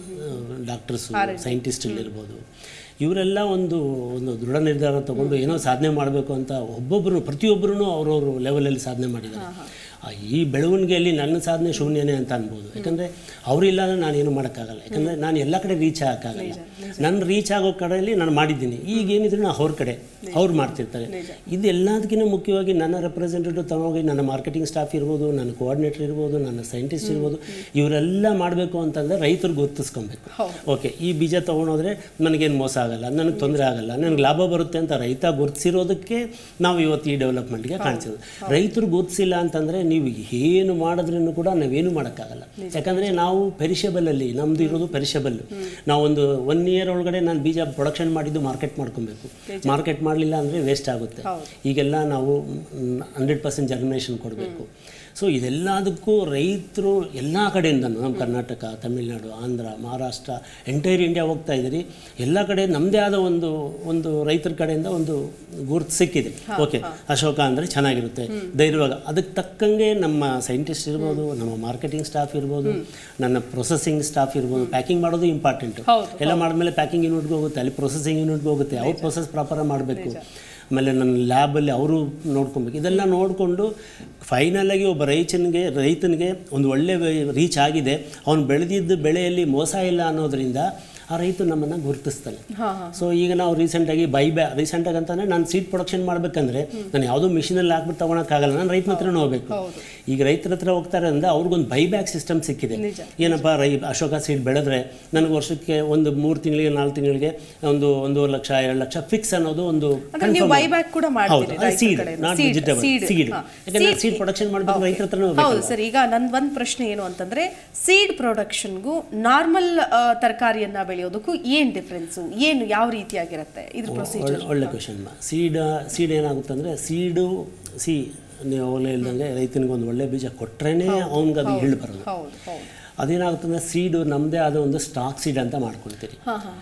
S2: ಡಾಕ್ಟರ್ಸು ಸೈಂಟಿಸ್ಟ್ಗಳಿರ್ಬೋದು ಇವರೆಲ್ಲ ಒಂದು ಒಂದು ದೃಢ ನಿರ್ಧಾರ ತಗೊಂಡು ಏನೋ ಸಾಧನೆ ಮಾಡಬೇಕು ಅಂತ ಒಬ್ಬೊಬ್ಬರು ಪ್ರತಿಯೊಬ್ಬರೂ ಅವ್ರವ್ರ ಲೆವೆಲಲ್ಲಿ ಸಾಧನೆ ಮಾಡಿದ್ದಾರೆ ಆ, ಈ ಬೆಳವಣಿಗೆಯಲ್ಲಿ ನನ್ನ ಸಾಧನೆ ಶೂನ್ಯನೇ ಅಂತ ಅನ್ಬೋದು ಯಾಕಂದರೆ ಅವರಿಲ್ಲ ಅಂದರೆ ನಾನೇನು ಮಾಡೋಕ್ಕಾಗಲ್ಲ ಯಾಕಂದರೆ ನಾನು ಎಲ್ಲ ಕಡೆ ರೀಚ್ ಆಗೋಕ್ಕಾಗಲ್ಲ ನನ್ನ ರೀಚ್ ಆಗೋ ಕಡೆಯಲ್ಲಿ ನಾನು ಮಾಡಿದ್ದೀನಿ ಈಗ ಏನಿದ್ರು ನಾನು ಅವ್ರ ಕಡೆ ಅವ್ರು ಮಾಡ್ತಿರ್ತಾರೆ ಇದು ಎಲ್ಲದಕ್ಕಿಂತ ಮುಖ್ಯವಾಗಿ ನನ್ನ ರೆಪ್ರೆಸೆಂಟೇಟಿವ್ ತಗೊಂಡೋಗಿ ನನ್ನ ಮಾರ್ಕೆಟಿಂಗ್ ಸ್ಟಾಫ್ ಇರ್ಬೋದು ನನ್ನ ಕೋಆರ್ಡಿನೇಟರ್ ಇರ್ಬೋದು ನನ್ನ ಸೈಂಟಿಸ್ಟ್ ಇರ್ಬೋದು ಇವರೆಲ್ಲ ಮಾಡಬೇಕು ಅಂತಂದರೆ ರೈತರು ಗುರುತಿಸ್ಕೊಬೇಕು ಓಕೆ ಈ ಬೀಜ ತೊಗೊಂಡೋದ್ರೆ ನನಗೇನು ಮೋಸ ಆಗಲ್ಲ ನನಗೆ ತೊಂದರೆ ಆಗಲ್ಲ ನನಗೆ ಲಾಭ ಬರುತ್ತೆ ಅಂತ ರೈತ ಗುರುತಿಸಿರೋದಕ್ಕೆ ನಾವು ಇವತ್ತು ಈ ಡೆವಲಪ್ಮೆಂಟ್ಗೆ ಕಾಣಿಸೋದು ರೈತರು ಗುರುತಿಸಿಲ್ಲ ಅಂತಂದರೆ ನೀವು ಏನು ಮಾಡಿದ್ರೂ ಕೂಡ ನಾವೇನು ಮಾಡೋಕ್ಕಾಗಲ್ಲ ಯಾಕಂದರೆ ನಾವು ಪೆರಿಷಬಲಲ್ಲಿ ನಮ್ಮದು ಇರೋದು ಪೆರಿಷಬಲ್ ನಾವೊಂದು ಒನ್ ಇಯರ್ ಒಳಗಡೆ ನಾನು ಬೀಜ ಪ್ರೊಡಕ್ಷನ್ ಮಾಡಿದ್ದು ಮಾರ್ಕೆಟ್ ಮಾಡ್ಕೊಬೇಕು ಮಾರ್ಕೆಟ್ ಮಾಡಲಿಲ್ಲ ಅಂದರೆ ವೇಸ್ಟ್ ಆಗುತ್ತೆ ಈಗೆಲ್ಲ ನಾವು ಹಂಡ್ರೆಡ್ ಪರ್ಸೆಂಟ್ ಜರ್ಮಿನೇಷನ್ ಕೊಡಬೇಕು ಸೊ ಇದೆಲ್ಲದಕ್ಕೂ ರೈತರು ಎಲ್ಲ ಕಡೆಯಿಂದನೂ ನಮ್ಮ ಕರ್ನಾಟಕ ತಮಿಳುನಾಡು ಆಂಧ್ರ ಮಹಾರಾಷ್ಟ್ರ ಎಂಟೈರ್ ಇಂಡಿಯಾ ಹೋಗ್ತಾ ಇದ್ದೀರಿ ಎಲ್ಲ ಕಡೆ ನಮ್ಮದೇ ಆದ ಒಂದು ಒಂದು ರೈತರ ಕಡೆಯಿಂದ ಒಂದು ಗುರುತು ಸಿಕ್ಕಿದೆ ಓಕೆ ಅಶೋಕ ಅಂದರೆ ಚೆನ್ನಾಗಿರುತ್ತೆ ಧೈರ್ಯವಾಗ ಅದಕ್ಕೆ ತಕ್ಕಂಗೆ ನಮ್ಮ ಸೈಂಟಿಸ್ಟ್ ಇರ್ಬೋದು ನಮ್ಮ ಮಾರ್ಕೆಟಿಂಗ್ ಸ್ಟಾಫ್ ಇರ್ಬೋದು ನನ್ನ ಪ್ರೊಸೆಸಿಂಗ್ ಸ್ಟಾಫ್ ಇರ್ಬೋದು ಪ್ಯಾಕಿಂಗ್ ಮಾಡೋದು ಇಂಪಾರ್ಟೆಂಟು ಎಲ್ಲ ಮಾಡಿದ್ಮೇಲೆ ಪ್ಯಾಕಿಂಗ್ ಯೂನಿಟ್ಗೆ ಹೋಗುತ್ತೆ ಅಲ್ಲಿ ಪ್ರೊಸೆಸಿಂಗ್ ಯೂನಿಟ್ಗೆ ಹೋಗುತ್ತೆ ಅವ್ರು ಪ್ರೊಸೆಸ್ ಪ್ರಾಪರಾಗಿ ಮಾಡಬೇಕು ಆಮೇಲೆ ನನ್ನ ಲ್ಯಾಬಲ್ಲಿ ಅವರು ನೋಡ್ಕೊಬೇಕು ಇದೆಲ್ಲ ನೋಡಿಕೊಂಡು ಫೈನಲಾಗಿ ಒಬ್ಬ ರೈತನಿಗೆ ರೈತನಿಗೆ ಒಂದು ಒಳ್ಳೆ ರೀಚ್ ಆಗಿದೆ ಅವನು ಬೆಳೆದಿದ್ದ ಬೆಳೆಯಲ್ಲಿ ಮೋಸ ಇಲ್ಲ ಅನ್ನೋದ್ರಿಂದ ಆ ರೈತ ನಮ್ಮನ್ನು ಗುರುತಿಸ್ತಾನೆ ಸೊ ಈಗ ನಾವು ರೀಸೆಂಟಾಗಿ ಬೈ ಬ್ಯಾ ರೀಸೆಂಟಾಗಿ ಅಂತಂದರೆ ನಾನು ಸೀಡ್ ಪ್ರೊಡಕ್ಷನ್ ಮಾಡಬೇಕಂದ್ರೆ ನಾನು ಯಾವುದೋ ಮಿಷಿನಲ್ಲಿ ಹಾಕ್ಬಿಟ್ಟು ತೊಗೊಳಕ್ಕಾಗಲ್ಲ ನಾನು ರೈತನ ಹತ್ರನೇ ಹೋಗ್ಬೇಕು ಈಗ ರೈತರ ಹತ್ರ ಹೋಗ್ತಾರೆ ಅಂದರೆ ಅವ್ರಿಗೊಂದು ಬೈ ಬ್ಯಾಕ್ ಸಿಸ್ಟಮ್ ಸಿಕ್ಕಿದೆ ಏನಪ್ಪ ರೈ ಅಶೋಕ ಸೀಡ್ ಬೆಳೆದ್ರೆ ನನಗೆ ವರ್ಷಕ್ಕೆ ಒಂದು ಮೂರು ತಿಂಗಳಿಗೆ ನಾಲ್ಕು ತಿಂಗಳಿಗೆ ಒಂದು ಒಂದೂವರೆ ಲಕ್ಷ ಎರಡು ಲಕ್ಷ ಫಿಕ್ಸ್ ಅನ್ನೋದು ಒಂದು
S1: ಅಂದ್ರೆ ನೀವು ಬೈಬ್ಯಾಕ್ ಕೂಡ ಮಾಡ್ತೀರಿ ರೈತರ
S2: ಸೀಡ್
S1: ಕಡೆಯಿಂದ.
S2: Not
S1: Seed,
S2: vegetable
S1: seed.
S2: Seed
S1: ಹಾ.
S2: ಯಾಕಂದ್ರೆ
S1: Seed-
S2: ಸೀಡ್ ಪ್ರೊಡಕ್ಷನ್ ಮಾಡಬೇಕು ರೈತರ ಹತ್ರನೇ ಹೋಗ್ಬೇಕು
S1: ಹೌದು ಸರ್ ಈಗ ನನ್ನ ಒಂದು ಪ್ರಶ್ನೆ ಏನು ಅಂತಂದ್ರೆ ಸೀಡ್ ಪ್ರೊಡಕ್ಷನ್ಗೂ ನಾರ್ಮಲ್ ತರಕಾರಿಯನ್ನ ಬೆಳೆಯೋದಕ್ಕೂ ಏನ್ ಡಿಫ್ರೆನ್ಸು ಏನು ಯಾವ ರೀತಿಯಾಗಿರುತ್ತೆ ಇದ್ರ ಪ್ರೊಸೀಜರ್
S2: ಒಳ್ಳೆ ಒಳ್ಳೆ ಕ್ವಶನ್ ಸೀಡ್ ಸೀಡ್ ಏನಾಗುತ್ತೆ ಅಂದರೆ ಸೀಡು ಸಿ ನೀವು ಅವಾಗಲೇ ಹೇಳ್ದಂಗೆ ರೈತನಿಗೆ ಒಂದು ಒಳ್ಳೆ ಬೀಜ ಕೊಟ್ರೇನೆ ಅವ್ನಿಗೆ ಅದು ಇಳ್ಳು ಬರೋದು
S1: ಹೌದು ಹೌದು
S2: ಅದೇನಾಗುತ್ತೆ ಅಂದರೆ ಸೀಡು ನಮ್ಮದೇ ಆದ ಒಂದು ಸ್ಟಾಕ್ ಸೀಡ್ ಅಂತ ಮಾಡ್ಕೊಳ್ತೀರಿ
S1: ಹಾ ಹಾ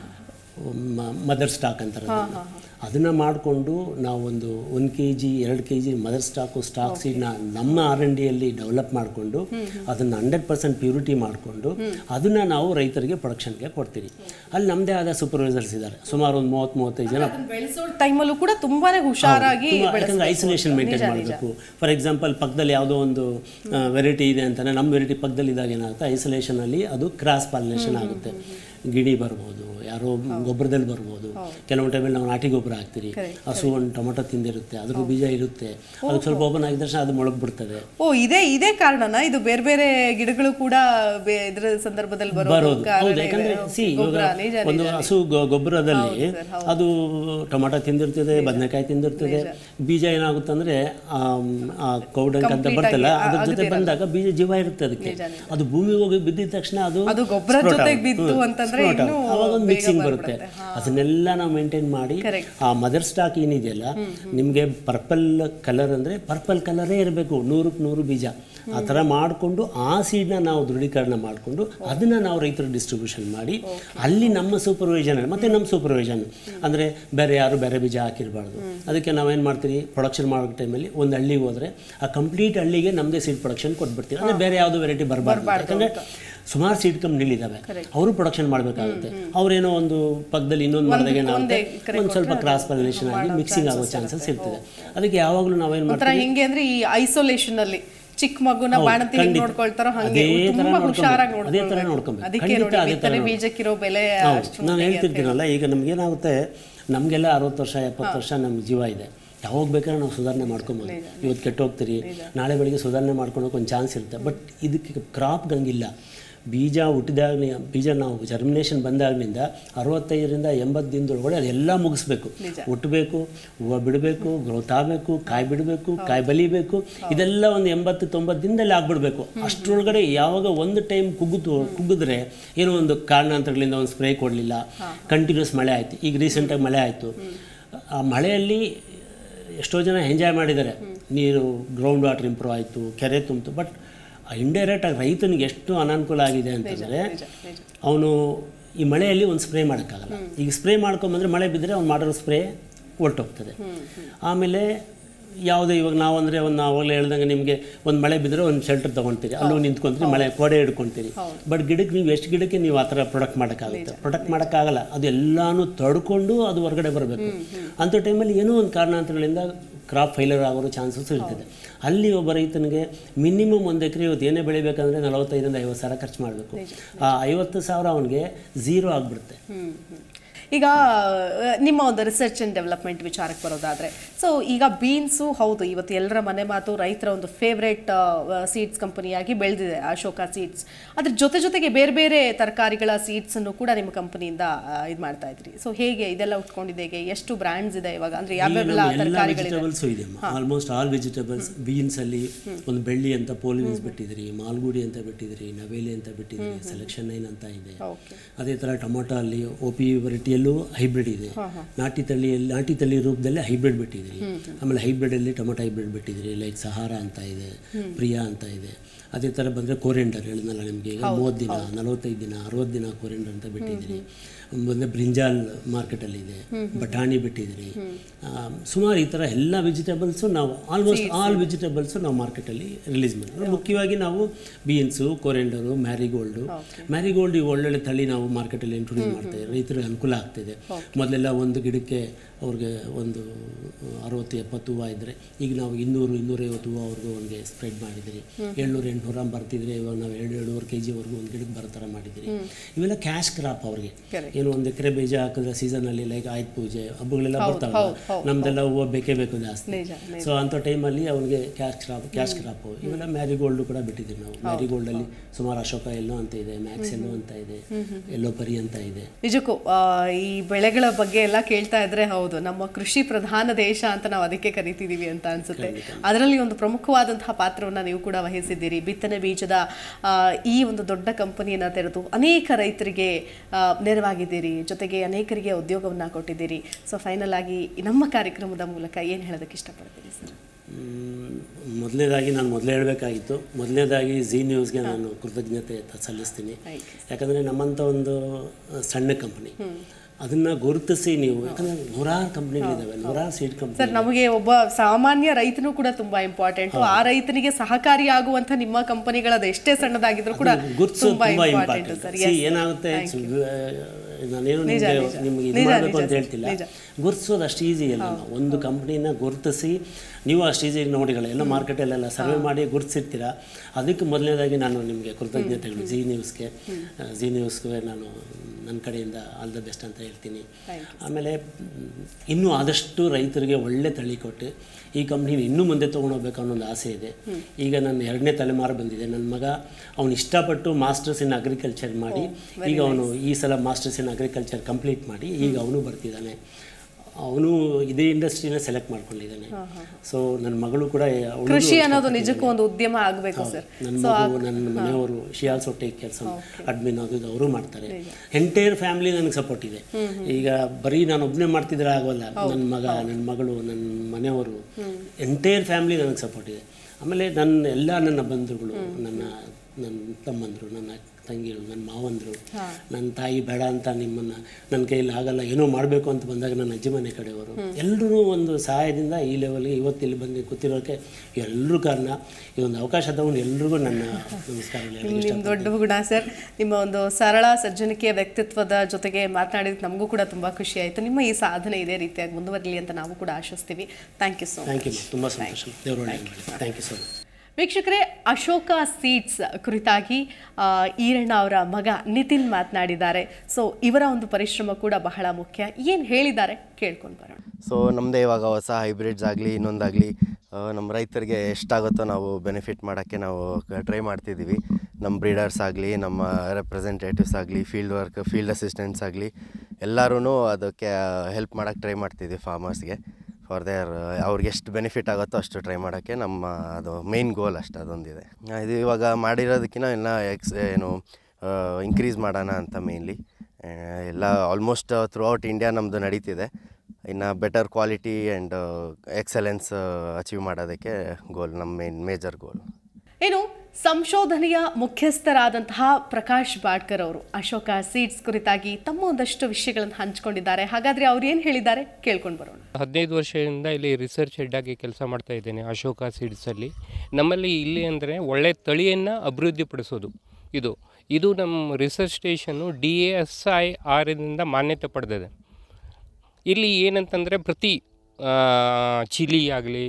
S2: ಮದರ್ ಸ್ಟಾಕ್ ಅಂತಾರೆ ಅದನ್ನ. ಅದನ್ನ ಮಾಡಿಕೊಂಡು ನಾವೊಂದು ಒಂದು ಕೆ ಜಿ ಎರಡು K G mother stock stock ಸೀಡ್ನ ನಮ್ಮ ಆರ್ ಎನ್ ಡಿಯಲ್ಲಿ ಡೆವಲಪ್ ಮಾಡಿಕೊಂಡು ಅದನ್ನು ಹಂಡ್ರೆಡ್ ಪರ್ಸೆಂಟ್ ಪ್ಯೂರಿಟಿ ಮಾಡಿಕೊಂಡು ಅದನ್ನು ನಾವು ರೈತರಿಗೆ ಪ್ರೊಡಕ್ಷನ್ಗೆ ಕೊಡ್ತೀವಿ ಅಲ್ಲಿ ನಮ್ಮದೇ ಆದ ಸೂಪರ್ವೈಸರ್ಸ್ ಇದ್ದಾರೆ ಸುಮಾರು ಒಂದು ಮೂವತ್ತು ಮೂವತ್ತೈದು ಜನ
S1: ಬೆಳೆಸೋ ಟೈಮಲ್ಲೂ ಕೂಡ ತುಂಬಾನೇ ಹುಷಾರಾಗಿ
S2: ತುಂಬಾ- ಯಾಕಂದ್ರೆ ಐಸೋಲೇಷನ್ ಮೇಂಟೈನ್ ಮಾಡಬೇಕು ಫಾರ್ ಎಕ್ಸಾಂಪಲ್ ಪಕ್ಕದಲ್ಲಿ ಯಾವುದೋ ಒಂದು ವೆರೈಟಿ ಇದೆ ಅಂತಾನೆ ನಮ್ಮ ವೆರೈಟಿ ಪಕ್ಕದಲ್ಲಿ ಇದ್ದಾಗ ಏನಾಗುತ್ತೆ ಐಸೋಲೇಷನಲ್ಲಿ ಅದು ಕ್ರಾಸ್ ಪಾಲಿನೇಷನ್ ಆಗುತ್ತೆ ಗಿಣಿ ಬರ್ಬೋದು ಯಾರೋ ಗೊಬ್ಬರದಲ್ಲಿ ಬರ್ಬೋದು ಕೆಲವೊಂದು ಟೈಮಲ್ಲಿ ನಾವು ನಾಟಿ ಗೊಬ್ಬರ ಹಾಕ್ತೀರಿ ಹಸು ಒಂದು ಟೊಮೊಟೊ ತಿಂದಿರುತ್ತೆ ಅದ್ರ ಬೀಜ ಇರುತ್ತೆ ಅದಕ್ಕೆ ಸ್ವಲ್ಪ ಓಪನ್ ಆಗಿದ ತಕ್ಷಣ ಅದು ಮೊಳಗ್ ಬಿಡ್ತದೆ
S1: ಓ ಇದೇ ಇದೇ ಕಾರಣನ ಇದು ಬೇರೆ ಬೇರೆ ಗಿಡಗಳು ಕೂಡ ಬೇ- ಇದ್ರ ಸಂದರ್ಭದಲ್ಲಿ ಬರೋದು
S2: ಬರೋದು
S1: ಕಾರಣ
S2: ಹೌದು
S1: ಇದೆ.
S2: ಯಾಕಂದ್ರೆ ಸಿ
S1: ಗೊಬ್ಬರ,
S2: ಇವಾಗ
S1: ನಿಜ,
S2: ಒಂದು
S1: ನಿಜ.
S2: ಹಸು ಗೊ- ಗೊಬ್ಬರದಲ್ಲಿ ಅದು ಟೊಮೊಟೊ ತಿಂದಿರ್ತದೆ ಬದನೆಕಾಯಿ ತಿಂದಿರ್ತದೆ ಬೀಜ ಏನಾಗುತ್ತೆ ಅಂದ್ರೆ ಆಮ್, ಆ ಕೌಡಂಕ್ ಅಂತ ಬರ್ತಲ್ಲ ಅದ್ರ ಜೊತೆ ಬಂದಾಗ ಬೀಜ ಜೀವ ಇರುತ್ತೆ ಅದಕ್ಕೆ ಅದು ಭೂಮಿಗೆ ಹೋಗಿ ಬಿದ್ದಿದ ತಕ್ಷಣ ಅದು
S1: ಅದು ಗೊಬ್ಬರದ
S2: ಸ್ಫೋಟ
S1: ಜೊತೆಗೆ
S2: ಆಗುತ್ತೆ.
S1: ಬಿತ್ತು
S2: ಹ್ಮ್,
S1: ಅಂತಂದ್ರೆ
S2: ಸ್ಫೋಟ
S1: ಇನ್ನೂ
S2: ಆಗುತ್ತೆ. ಅವಾಗ ಒಂದು
S1: ಬೇಗ
S2: ಮಿಕ್ಸಿಂಗ್ ಬರುತ್ತೆ ಅದನ್ನೆಲ್ಲ ನಾವು ಮೇಂಟೈನ್ ಮಾಡಿ
S1: Correct.
S2: ಆ ಮದರ್ ಸ್ಟಾಕ್ ಏನಿದೆಯಲ್ಲ ನಿಮಗೆ ಪರ್ಪಲ್ ಕಲರ್ ಅಂದರೆ ಪರ್ಪಲ್ ಕಲರೇ ಇರಬೇಕು ನೂರಕ್ಕೆ ನೂರು ಬೀಜ ಆ ಥರ ಮಾಡಿಕೊಂಡು ಆ ಸೀಡ್ನ ನಾವು ದೃಢೀಕರಣ ಮಾಡಿಕೊಂಡು ಅದನ್ನು ನಾವು ರೈತರಿಗೆ ಡಿಸ್ಟ್ರಿಬ್ಯೂಷನ್ ಮಾಡಿ ಅಲ್ಲಿ ನಮ್ಮ ಸೂಪರ್ವೈಸನ್ ಮತ್ತು ನಮ್ಮ ಸೂಪರ್ವೈಸನ್ ಅಂದರೆ ಬೇರೆ ಯಾರು ಬೇರೆ ಬೀಜ ಹಾಕಿರಬಾರ್ದು ಅದಕ್ಕೆ ನಾವೇನು ಮಾಡ್ತೀವಿ ಪ್ರೊಡಕ್ಷನ್ ಮಾಡೋ ಟೈಮಲ್ಲಿ ಒಂದು ಹಳ್ಳಿಗೆ ಹೋದರೆ ಆ ಕಂಪ್ಲೀಟ್ ಹಳ್ಳಿಗೆ ನಮ್ಮದೇ ಸೀಡ್ ಪ್ರೊಡಕ್ಷನ್ ಕೊಟ್ಬಿಡ್ತೀವಿ ಅಂದರೆ ಬೇರೆ ಯಾವುದೋ ವೆರೈಟಿ ಬರಬಾರ್ದು ಯಾಕಂದರೆ ಸುಮಾರು ಸೀಡ್ ಕಂಪ್ನಿಗಳಿದ್ದಾವೆ ಅವರು ಪ್ರೊಡಕ್ಷನ್ ಮಾಡಬೇಕಾಗುತ್ತೆ ಅವರೇನೋ ಒಂದು ಪಕ್ಕದಲ್ಲಿ ಇನ್ನೊಂದು ಮಾಡಿದಾಗ ಏನಾಗುತ್ತೆ ಒಂದು ಸ್ವಲ್ಪ ಕ್ರಾಸ್ ಪಾಲಿನೇಷನ್ ಆಗಿ ಮಿಕ್ಸಿಂಗ್ ಆಗೋ ಚಾನ್ಸಸ್ ಇರ್ತದೆ ಅದಕ್ಕೆ ಯಾವಾಗಲೂ ನಾವೇನು ಮಾಡ್ತೀವಿ
S1: ಒಂಥರ ಹೆಂಗೆ ಅಂದ್ರೆ ಈ ಐಸೋಲೇಷನ್ ಅಲ್ಲಿ ಚಿಕ್ಕ ಮಗುನ ಬಾಣಂತಿ ಹೆಂಗ್
S2: ಖಂಡಿತ.
S1: ನೋಡ್ಕೊಳ್ತಾರೋ ಹಂಗೆ
S2: ಅದೇ ಥರ
S1: ತುಂಬಾ
S2: ನೋಡ್ಕೊಬೇಕು.
S1: ಹುಷಾರಾಗಿ
S2: ಅದೇ ಥರ
S1: ನೋಡ್ಕೊಳ್ಬೇಕು
S2: ನೋಡ್ಕೊಬೇಕು.
S1: ಅದಕ್ಕೆ
S2: ಖಂಡಿತ
S1: ನೋಡಿ
S2: ಅದೇ ಥರ
S1: ಬಿತ್ತನೆ
S2: ನೋಡ್ಕೊಬೇಕು.
S1: ಬೀಜಕ್ಕಿರೋ ಬೆಲೆ ಅಷ್ಟು
S2: ನಾನು ಹೇಳ್ತಿರ್ತೀನಲ್ಲ ಈಗ ನಮಗೇನಾಗುತ್ತೆ ನಮಗೆಲ್ಲ ಅರವತ್ತು ವರ್ಷ ಎಪ್ಪತ್ತು ವರ್ಷ ನಮ್ಮ ಜೀವ ಇದೆ ಯಾವಾಗ ಬೇಕಾದ್ರೆ ನಾವು ಸುಧಾರಣೆ ಮಾಡ್ಕೊಬೋದು ಇವತ್ತು ಕೆಟ್ಟು ಹೋಗ್ತೀರಿ ನಾಳೆ ಬೆಳಿಗ್ಗೆ ಸುಧಾರಣೆ ಮಾಡ್ಕೊಳಕ್ಕೆ ಒಂದು ಚಾನ್ಸ್ ಇರುತ್ತೆ ಬಟ್ ಇದಕ್ಕೆ ಕ್ರಾಪ್ಗೆ ಹಂಗಿಲ್ಲ ಬೀಜ ಹುಟ್ಟಿದಾಗ ಬೀಜ ನಾವು ಜರ್ಮಿನೇಷನ್ ಬಂದಾಗಿನಿಂದ ಅರವತ್ತೈದರಿಂದ ಎಂಬತ್ತು ದಿನದೊಳಗಡೆ ಅದೆಲ್ಲ ಮುಗಿಸ್ಬೇಕು ಹುಟ್ಟಬೇಕು ಹೂವು ಬಿಡಬೇಕು ಗ್ರೋತ್ ಆಗಬೇಕು ಕಾಯಿ ಬಿಡಬೇಕು ಕಾಯಿ ಬಲಿಬೇಕು ಇದೆಲ್ಲ ಒಂದು ಎಂಬತ್ತು ತೊಂಬತ್ತು ದಿನದಲ್ಲಿ ಆಗ್ಬಿಡ್ಬೇಕು ಅಷ್ಟರೊಳಗಡೆ ಯಾವಾಗ ಒಂದು ಟೈಮ್ ಕುಗ್ಗಿತು ಕುಗ್ಗಿದ್ರೆ ಏನೋ ಒಂದು ಕಾರಣಾಂತರಗಳಿಂದ ಒಂದು ಸ್ಪ್ರೇ ಕೊಡಲಿಲ್ಲ ಕಂಟಿನ್ಯೂಸ್ ಮಳೆ ಆಯಿತು ಈಗ ರೀಸೆಂಟಾಗಿ ಮಳೆ ಆಯಿತು ಆ ಮಳೆಯಲ್ಲಿ ಎಷ್ಟೋ ಜನ ಎಂಜಾಯ್ ಮಾಡಿದ್ದಾರೆ ನೀರು ಗ್ರೌಂಡ್ ವಾಟರ್ ಇಂಪ್ರೂವ್ ಆಯಿತು ಕೆರೆ ತುಂಬಿತು ಬಟ್ ಇಂಡೈರೆಕ್ಟಾಗಿ ರೈತನಿಗೆ ಎಷ್ಟು ಅನಾನುಕೂಲ ಆಗಿದೆ ಅಂತಂದರೆ ಅವನು ಈ ಮಳೆಯಲ್ಲಿ ಒಂದು ಸ್ಪ್ರೇ ಮಾಡೋಕ್ಕಾಗಲ್ಲ ಈಗ ಸ್ಪ್ರೇ ಮಾಡ್ಕೊಂಬಂದ್ರೆ ಮಳೆ ಬಿದ್ದರೆ ಅವ್ನು ಮಾಡಿರೋ ಸ್ಪ್ರೇ ಹೊರ್ಟೋಗ್ತದೆ ಆಮೇಲೆ ಯಾವುದೇ ಇವಾಗ ನಾವು ಅಂದರೆ ಒಂದು ಆವಾಗಲೇ ಹೇಳ್ದಂಗೆ ನಿಮಗೆ ಒಂದು ಮಳೆ ಬಿದ್ದರೆ ಒಂದು ಶೆಲ್ಟರ್ ತೊಗೊಳ್ತೀರಿ ಅಲ್ಲೂ ನಿಂತ್ಕೊಂತೀರಿ ಮಳೆ ಕೋಡೆ ಹಿಡ್ಕೊಳ್ತೀರಿ ಬಟ್ ಗಿಡಕ್ಕೆ ನೀವು ಎಷ್ಟು ಗಿಡಕ್ಕೆ ನೀವು ಆ ಥರ ಪ್ರೊಡಕ್ಟ್ ಮಾಡೋಕ್ಕಾಗುತ್ತೆ ಪ್ರೊಡಕ್ಟ್ ಮಾಡೋಕ್ಕಾಗಲ್ಲ ಅದು ಎಲ್ಲಾನು ತಡ್ಕೊಂಡು ಅದು ಹೊರಗಡೆ ಬರಬೇಕು ಅಂಥ ಟೈಮಲ್ಲಿ ಏನೋ ಒಂದು ಕಾರಣಾಂತರಗಳಿಂದ ಕ್ರಾಪ್ ಫೈಲರ್ ಆಗೋರು ಚಾನ್ಸಸ್ ಇರ್ತದೆ ಅಲ್ಲಿ ಒಬ್ಬ ರೈತನಿಗೆ ಮಿನಿಮಮ್ ಒಂದು ಎಕರೆ ಇವತ್ತು ಏನೇ ಬೆಳಿಬೇಕಂದ್ರೆ ನಲವತ್ತೈದರಿಂದ ಐವತ್ತು ಸಾವಿರ ಖರ್ಚು ಮಾಡಬೇಕು ಆ ಐವತ್ತು ಸಾವಿರ ಅವನಿಗೆ ಝೀರೋ ಆಗಿಬಿಡುತ್ತೆ
S1: ಹ್ಮ್, ಹ್ಮ್. ಈಗ ಆ, ನಿಮ್ಮ ಒಂದು ರಿಸರ್ಚ್ ಅಂಡ್ ಡೆವಲಪ್ಮೆಂಟ್ ವಿಚಾರಕ್ಕೆ ಬರೋದಾದ್ರೆ ಸೊ ಈಗ ಬೀನ್ಸು ಹೌದು ಇವತ್ತು ಎಲ್ಲರ ಮನೆ ಮಾತು ರೈತರ ಒಂದು ಫೇವ್ರೇಟ್ ಸೀಡ್ಸ್ ಕಂಪನಿಯಾಗಿ ಬೆಳೆದಿದೆ ಅಶೋಕ ಸೀಡ್ಸ್ ಅದ್ರ ಜೊತೆ ಜೊತೆಗೆ ಬೇರೆ ಬೇರೆ ತರಕಾರಿಗಳ ಸೀಡ್ಸ್ ಅನ್ನು ಕೂಡ ನಿಮ್ಮ ಕಂಪನಿಯಿಂದ ಇದು ಮಾಡ್ತಾ ಇದ್ರಿ ಸೊ ಹೇಗೆ ಇದೆಲ್ಲ ಉಟ್ಕೊಂಡಿದೆ ಹೇಗೆ ಎಷ್ಟು ಬ್ರ್ಯಾಂಡ್ಸ್ ಇದೆ ಇವಾಗ ಅಂದ್ರೆ ಯಾವ್ಯಾವೆಲ್ಲ
S2: ಎಲ್ಲ
S1: ತರಕಾರಿಗಳಿದೆ
S2: ವೆಜಿಟೇಬಲ್ಸು ಇದೆ ಆಲ್ಮೋಸ್ಟ್ ಆಲ್ ವೆಜಿಟೇಬಲ್ಸ್ ಬೀನ್ಸಲ್ಲಿ ಒಂದು ಬೆಳ್ಳಿ ಅಂತ ಪೋಲಿ ಬೀನ್ಸ್ ಬಿಟ್ಟಿದ್ರಿ ಮಾಲ್ಗುಡಿ ಅಂತ ಬಿಟ್ಟಿದ್ರಿ ನವೇಲಿ ಅಂತ ಬಿಟ್ಟಿದ್ರಿ ಸೆಲೆಕ್ಷನ್ ನೈನ್ ಅಂತ ಇದೆ
S1: ಓಕೆ
S2: ಅದೇ ಥರ ಟೊಮೊಟೊ ಅಲ್ಲಿ ಒ ಪಿ ವೆರೈಟಿಯಲ್ಲೂ ಹೈಬ್ರಿಡ್ ಇದೆ ನಾಟಿ ತಳಿಯಲ್ಲಿ ನಾಟಿ ತಳಿ ರೂಪದಲ್ಲಿ ಹೈಬ್ರಿಡ್ ಬಿಟ್ಟಿದ್ರಿ ಆಮೇಲೆ ಹೈಬ್ರಿಡಲ್ಲಿ ಟೊಮೊಟೊ ಹೈಬ್ರಿಡ್ ಬಿಟ್ಟಿದ್ರಿ ಲೈಕ್ ಸಹಾರ ಅಂತ ಇದೆ ಪ್ರಿಯಾ ಅಂತ ಇದೆ ಅದೇ ಥರ ಬಂದರೆ ಕೋರೆಂಡರ್ ಹೇಳಿದ್ನಲ್ಲ ನಿಮಗೆ ಈಗ ಮೂವತ್ತು ದಿನ ನಲವತ್ತೈದು ದಿನ ಅರವತ್ತು ದಿನ ಕೋರೆಂಡರ್ ಅಂತ ಬಿಟ್ಟಿದ್ರಿ ಬಂದರೆ ಬ್ರಿಂಜಾಲ್ ಮಾರ್ಕೆಟಲ್ಲಿದೆ ಬಟಾಣಿ ಬಿಟ್ಟಿದ್ರಿ ಸುಮಾರು ಈ ಥರ ಎಲ್ಲ ವೆಜಿಟೇಬಲ್ಸು ನಾವು ಆಲ್ಮೋಸ್ಟ್ ಆಲ್ ವೆಜಿಟೇಬಲ್ಸು ನಾವು ಮಾರ್ಕೆಟಲ್ಲಿ ರಿಲೀಸ್ ಮಾಡಿದ್ವಿ ಮುಖ್ಯವಾಗಿ ನಾವು ಬೀನ್ಸು ಕೊರೆಂಡರು ಮ್ಯಾರಿಗೋಲ್ಡು ಮ್ಯಾರಿಗೋಲ್ಡ್ ಈ ಒಳ್ಳೊಳ್ಳೆ ತಳಿ ನಾವು ಮಾರ್ಕೆಟಲ್ಲಿ ಇಂಟ್ರೊಡ್ಯೂಸ್ ಮಾಡ್ತಾ ಇದ್ದೀವಿ ರೈತರಿಗೆ ಅನುಕೂಲ ಆಗ್ತಿದೆ ಮೊದಲೆಲ್ಲ ಒಂದು ಗಿಡಕ್ಕೆ ಅವ್ರಿಗೆ ಒಂದು ಅರವತ್ತು ಎಪ್ಪತ್ತು ಹೂವು ಇದ್ದರೆ ಈಗ ನಾವು ಇನ್ನೂರು ಇನ್ನೂರೈವತ್ತು ಹೂವು ಅವ್ರಿಗೆ ಒಂದು ಸ್ಪ್ರೆಡ್ ಮಾಡಿದಿರಿ ಏಳ್ನೂರು ಎಂಟುನೂರ ಬರ್ತಿದ್ರೆ ಇವಾಗ ನಾವು ಎರಡು ಎರಡೂವರೆ ಕೆ ಜಿವರೆಗೂ ಒಂದು ಗಿಡಕ್ಕೆ ಬರೋ ಥರ ಮಾಡಿದಿರಿ ಇವೆಲ್ಲ ಕ್ಯಾಶ್ ಕ್ರಾಪ್ ಅವ್ರಿಗೆ
S1: Correct.
S2: ಏನು ಒಂದು ಎಕರೆ ಬೀಜ ಹಾಕಿದ್ರೆ ಸೀಸನಲ್ಲಿ ಲೈಕ್ ಆಯುಧ ಪೂಜೆ ಹಬ್ಬಗಳೆಲ್ಲ ಬರ್ತಾವೆ ನಮ್ದೆಲ್ಲ ಹೂವು ಬೇಕೇ ಬೇಕು ಜಾಸ್ತಿ
S1: ನಿಜ
S2: ಸೊ ಅಂಥ ಟೈಮಲ್ಲಿ ಅವನಿಗೆ ಕ್ಯಾಶ್ ಕ್ರಾಪ್ ಕ್ಯಾಶ್ ಕ್ರಾಪು ಇವೆಲ್ಲ ಮ್ಯಾರಿಗೋಲ್ಡು ಕೂಡ ಬಿಟ್ಟಿದ್ದೀವಿ ನಾವು ಮ್ಯಾರಿಗೋಲ್ಡಲ್ಲಿ ಸುಮಾರು ಅಶೋಕ ಎಲ್ಲೋ ಅಂತ ಇದೆ ಮ್ಯಾಕ್ಸ್ ಎಲ್ಲೋ ಅಂತ ಇದೆ ಎಲ್ಲೋ ಪರಿ ಅಂತ ಇದೆ
S1: ನಿಜಕ್ಕೂ ಆ, ಈ ಬೆಳೆಗಳ ಬಗ್ಗೆ ಎಲ್ಲ ಕೇಳ್ತಾ ಇದ್ರೆ ಹೌದು ನಮ್ಮ ಕೃಷಿ ಪ್ರಧಾನ ದೇಶ ಅಂತ ನಾವು ಅದಕ್ಕೆ ಕರಿತಿದೀವಿ ಅಂತ ಅನ್ಸುತ್ತೆ ಅದರಲ್ಲಿ ಒಂದು ಪ್ರಮುಖವಾದಂತಹ ಪಾತ್ರವನ್ನ ನೀವು ಕೂಡ ವಹಿಸಿದ್ದೀರಿ ಬಿತ್ತನೆ ಬೀಜದ ಆ, ಈ ಒಂದು ದೊಡ್ಡ ಕಂಪನಿಯನ್ನ ತೆರೆದು ಅನೇಕ ರೈತರಿಗೆ ಆ, ನೆರವಾಗಿದ್ದೀರಿ ಜೊತೆಗೆ ಅನೇಕರಿಗೆ ಉದ್ಯೋಗವನ್ನ ಕೊಟ್ಟಿದ್ದೀರಿ ಸೊ ಫೈನಲ್ ಆಗಿ ನಮ್ಮ ಕಾರ್ಯಕ್ರಮದ ಮೂಲಕ ಏನು ಹೇಳೋದಕ್ಕೆ ಇಷ್ಟಪಡ್ತೀನಿ ಸರ್
S2: ಮೊದಲನೇದಾಗಿ ನಾನು ಮೊದಲೇ ಹೇಳಬೇಕಾಗಿತ್ತು ಮೊದಲನೇದಾಗಿ ಝೀ ನ್ಯೂಸ್ಗೆ ನಾನು ಕೃತಜ್ಞತೆ ತ- ಸಲ್ಲಿಸ್ತೀನಿ ಯಾಕಂದರೆ ನಮ್ಮಂಥ ಒಂದು ಆ, ಸಣ್ಣ ಕಂಪನಿ ಅದನ್ನು ಗುರುತಿಸಿ ನೀವು ಯಾಕಂದರೆ ನೂರಾರು ಕಂಪ್ನಿಗಳಿದ್ದಾವೆ ನೂರಾರು ಸೀಡ್ ಕಂಪ್ನಿ
S1: ಸರ್ ನಮಗೆ ಒಬ್ಬ ಸಾಮಾನ್ಯ ರೈತನು ಕೂಡ ತುಂಬಾ ಇಂಪಾರ್ಟೆಂಟ್ ಆ ರೈತನಿಗೆ ಸಹಕಾರಿಯಾಗುವಂತ ನಿಮ್ಮ ಕಂಪನಿಗಳದ ಎಷ್ಟೇ ಸಣ್ಣದಾಗಿದ್ರು ಕೂಡ
S2: ಗುರುತಿಸೋದು
S1: ತುಂಬಾ
S2: ತುಂಬ
S1: ಇಂಪಾರ್ಟೆಂಟ್
S2: ಇಂಪಾರ್ಟೆಂಟ್
S1: ಸರ್
S2: ಸಿ ಏನಾಗುತ್ತೆ ನಾನೇನು ನಿಮಗೆ ನಿಮ್ಗೆ ಇದು ಮಾಡಬೇಕು ಅಂತ ಹೇಳ್ತಿಲ್ಲ ಗುರುತಿಸೋದು ಅಷ್ಟು ಈಸಿ ಅಲ್ಲ ಒಂದು ಕಂಪ್ನಿನ ಗುರುತಿಸಿ ನೀವು ಅಷ್ಟು ಈಸಿ ನೋಡಿಗಳ ಎಲ್ಲ ಮಾರ್ಕೆಟಲ್ಲೆಲ್ಲ ಸರ್ವೆ ಮಾಡಿ ಗುರುತಿಸಿರ್ತೀರ ಅದಕ್ಕೆ ಮೊದಲನೇದಾಗಿ ನಾನು ನಿಮಗೆ ಕೃತಜ್ಞತೆಗಳು ಜಿ ನ್ಯೂಸ್ಗೆ ಜಿ ನ್ಯೂಸ್ಗೆ ನಾನು ನನ್ನ ಕಡೆಯಿಂದ ಆಲ್ ದ ಬೆಸ್ಟ್ ಅಂತ ಹೇಳ್ತೀನಿ ಆಮೇಲೆ ಮ್, ಇನ್ನೂ ಆದಷ್ಟು ರೈತರಿಗೆ ಒಳ್ಳೆ ತಳಿ ಕೊಟ್ಟು ಈ ಕಂಪ್ನಿನ ಇನ್ನೂ ಮುಂದೆ ತೊಗೊಂಡೋಗ್ಬೇಕು ಅನ್ನೋ ಒಂದು ಆಸೆ ಇದೆ ಈಗ ನನ್ನ ಎರಡನೇ ತಲೆಮಾರು ಬಂದಿದೆ ನನ್ನ ಮಗ ಅವನು ಇಷ್ಟಪಟ್ಟು ಮಾಸ್ಟರ್ಸ್ ಇನ್ ಅಗ್ರಿಕಲ್ಚರ್ ಮಾಡಿ ಈಗ ಅವನು ಈ ಸಲ ಮಾಸ್ಟರ್ಸ್ ಇನ್ ಅಗ್ರಿಕಲ್ಚರ್ ಕಂಪ್ಲೀಟ್ ಮಾಡಿ ಈಗ ಅವನು ಬರ್ತಿದ್ದಾನೆ ಅವನು ಇದೇ ಇಂಡಸ್ಟ್ರಿನ ಸೆಲೆಕ್ಟ್ ಮಾಡ್ಕೊಂಡಿದ್ದಾನೆ ಸೊ ನನ್ನ ಮಗಳು ಕೂಡ ಅವಳು
S1: ಕೃಷಿ ಅನ್ನೋದು ನಿಜಕ್ಕೂ ಒಂದು ಉದ್ಯಮ ಆಗಬೇಕು ಸರ್
S2: ನನ್ನ ಮಗು ನನ್ನ ಮನೆಯವರು ಶಿ ಆಲ್ಸೋ ಟೇಕ್ ಕೆಲಸ ಅಡ್ಮಿನ್ ಅದು ಅವರು ಮಾಡ್ತಾರೆ ಎಂಟೈರ್ ಫ್ಯಾಮಿಲಿ ನನಗೆ ಸಪೋರ್ಟ್ ಇದೆ ಈಗ ಬರೀ ನಾನು ಒಬ್ಬನೇ ಮಾಡ್ತಿದ್ರೆ ಆಗೋಲ್ಲ ನನ್ನ ಮಗ ನನ್ನ ಮಗಳು ನನ್ನ ಮನೆಯವರು ಎಂಟೈರ್ ಫ್ಯಾಮಿಲಿ ನನಗೆ ಸಪೋರ್ಟ್ ಇದೆ ಆಮೇಲೆ ನನ್ನ ಎಲ್ಲ ನನ್ನ ಬಂಧುಗಳು ನನ್ನ ನನ್ನ ತಮ್ಮಂದರು ನನ್ನ ತಂಗಿಗಳು ನನ್ನ ಮಾವಂದರು ನನ್ನ ತಾಯಿ ಬೇಡ ಅಂತ ನಿಮ್ಮನ್ನು ನನ್ನ ಕೈಯಲ್ಲಿ ಆಗಲ್ಲ ಏನೋ ಮಾಡಬೇಕು ಅಂತ ಬಂದಾಗ ನನ್ನ ಅಜ್ಜಿ ಮನೆ ಕಡೆಯವರು ಎಲ್ಲರೂ ಒಂದು ಸಹಾಯದಿಂದ ಈ ಲೆವೆಲ್ಗೆ ಇವತ್ತು ಇಲ್ಲಿ ಬಂದು ಕೂತಿರೋಕ್ಕೆ ಎಲ್ಲರೂ ಕಾರಣ ಈ ಒಂದು ಅವಕಾಶ ತಗೊಂಡು ಎಲ್ರಿಗೂ ನನ್ನ ನಮಸ್ಕಾರಗಳು ಹೇಳಕ್ಕೆ
S1: ನಿಮ್ ದೊಡ್ಡ ಗುಣ ಸರ್ ನಿಮ್ಮ ಒಂದು ಸರಳ ಸಜ್ಜನಿಕೆಯ ವ್ಯಕ್ತಿತ್ವದ ಜೊತೆಗೆ ಮಾತನಾಡಿದ ನಮಗೂ ಕೂಡ ತುಂಬಾ ಖುಷಿ ಆಯ್ತು ನಿಮ್ಮ ಈ ಸಾಧನೆ ಇದೇ ರೀತಿಯಾಗಿ ಮುಂದುವರಲಿ ಅಂತ ನಾವು ಕೂಡ ಆಶಿಸ್ತೀವಿ thank you so much
S2: thank you ತುಂಬ ಸಂತೋಷ ದೇವರು ಒಳ್ಳೆಯ ಥ್ಯಾಂಕ್ ಯು ಸೊ ಮಚ್
S1: ವೀಕ್ಷಕರೇ ಅಶೋಕ ಸೀಡ್ಸ್ ಕುರಿತಾಗಿ ಆ, ಈರಣ್ಣ ಅವರ ಮಗ ನಿತಿನ್ ಮಾತನಾಡಿದ್ದಾರೆ ಸೊ ಇವರ ಒಂದು ಪರಿಶ್ರಮ ಕೂಡ ಬಹಳ ಮುಖ್ಯ ಏನು ಹೇಳಿದ್ದಾರೆ ಕೇಳ್ಕೊಂಡು ಬರೋಣ
S3: ಸೊ ನಮ್ಮದೇ ಇವಾಗ ಹೊಸ ಹೈಬ್ರಿಡ್ಸ್ ಆಗಲಿ ಇನ್ನೊಂದಾಗಲಿ ನಮ್ಮ ರೈತರಿಗೆ ಎಷ್ಟಾಗುತ್ತೋ ನಾವು ಬೆನಿಫಿಟ್ ಮಾಡೋಕ್ಕೆ ನಾವು ಟ್ರೈ ಮಾಡ್ತಿದ್ದೀವಿ ನಮ್ಮ ಬ್ರೀಡರ್ಸ್ ಆಗಲಿ ನಮ್ಮ ರೆಪ್ರೆಸೆಂಟೇಟಿವ್ಸ್ ಆಗಲಿ ಫೀಲ್ಡ್ ವರ್ಕ್ ಫೀಲ್ಡ್ ಅಸಿಸ್ಟೆಂಟ್ಸ್ ಆಗಲಿ ಎಲ್ಲರೂ ಅದಕ್ಕೆ ಹೆಲ್ಪ್ ಮಾಡೋಕ್ಕೆ ಟ್ರೈ ಮಾಡ್ತಿದ್ದೀವಿ ಫಾರ್ಮರ್ಸ್ಗೆ ಫಾರ್ ದೇರ್ ಅವ್ರಿಗೆ ಎಷ್ಟು ಬೆನಿಫಿಟ್ ಆಗುತ್ತೋ ಅಷ್ಟು ಟ್ರೈ ಮಾಡೋಕ್ಕೆ ನಮ್ಮ ಅದು ಮೇನ್ ಗೋಲ್ ಅಷ್ಟು ಅದೊಂದಿದೆ ಇದು ಇವಾಗ ಮಾಡಿರೋದಕ್ಕಿಂತ ಎಲ್ಲ ಎಕ್ಸ್ ಏನು ಇನ್ಕ್ರೀಸ್ ಮಾಡೋಣ ಅಂತ ಮೇನ್ಲಿ ಎಲ್ಲ ಆಲ್ಮೋಸ್ಟ್ ಥ್ರೂ ಔಟ್ ಇಂಡಿಯಾ ನಮ್ಮದು ನಡೀತಿದೆ ಇನ್ನು better quality and excellence achieve ಮಾಡೋದಕ್ಕೆ ಗೋಲ್ ನಮ್ಮ ಮೇನ್ ಮೇಜರ್ ಗೋಲ್
S1: ಇನ್ನು ಸಂಶೋಧನೆಯ ಮುಖ್ಯಸ್ಥರಾದಂತಹ ಪ್ರಕಾಶ್ ಬಾಡ್ಕರ್ ಅವರು ಅಶೋಕ ಸೀಡ್ಸ್ ಕುರಿತಾಗಿ ತಮ್ಮ ಒಂದಷ್ಟು ವಿಷಯಗಳನ್ನು ಹಂಚಿಕೊಂಡಿದ್ದಾರೆ ಹಾಗಾದ್ರೆ ಅವ್ರು ಏನು ಹೇಳಿದ್ದಾರೆ ಕೇಳ್ಕೊಂಡು ಬರೋಣ
S4: ಹದಿನೈದು ವರ್ಷದಿಂದ ಇಲ್ಲಿ ರಿಸರ್ಚ್ ಹೆಡ್ ಆಗಿ ಕೆಲಸ ಮಾಡ್ತಾ ಇದ್ದೇನೆ ಅಶೋಕ ಸೀಡ್ಸಲ್ಲಿ ನಮ್ಮಲ್ಲಿ ಇಲ್ಲಿ ಅಂದರೆ ಒಳ್ಳೆ ತಳಿಯನ್ನು ಅಭಿವೃದ್ಧಿಪಡಿಸೋದು ಇದು ಇದು ನಮ್ಮ research station D A S I ಆರಿಂದ ಮಾನ್ಯತೆ ಪಡೆದಿದೆ ಇಲ್ಲಿ ಏನಂತಂದರೆ ಪ್ರತಿ ಆ, ಚಿಲ್ಲಿ ಆಗಲಿ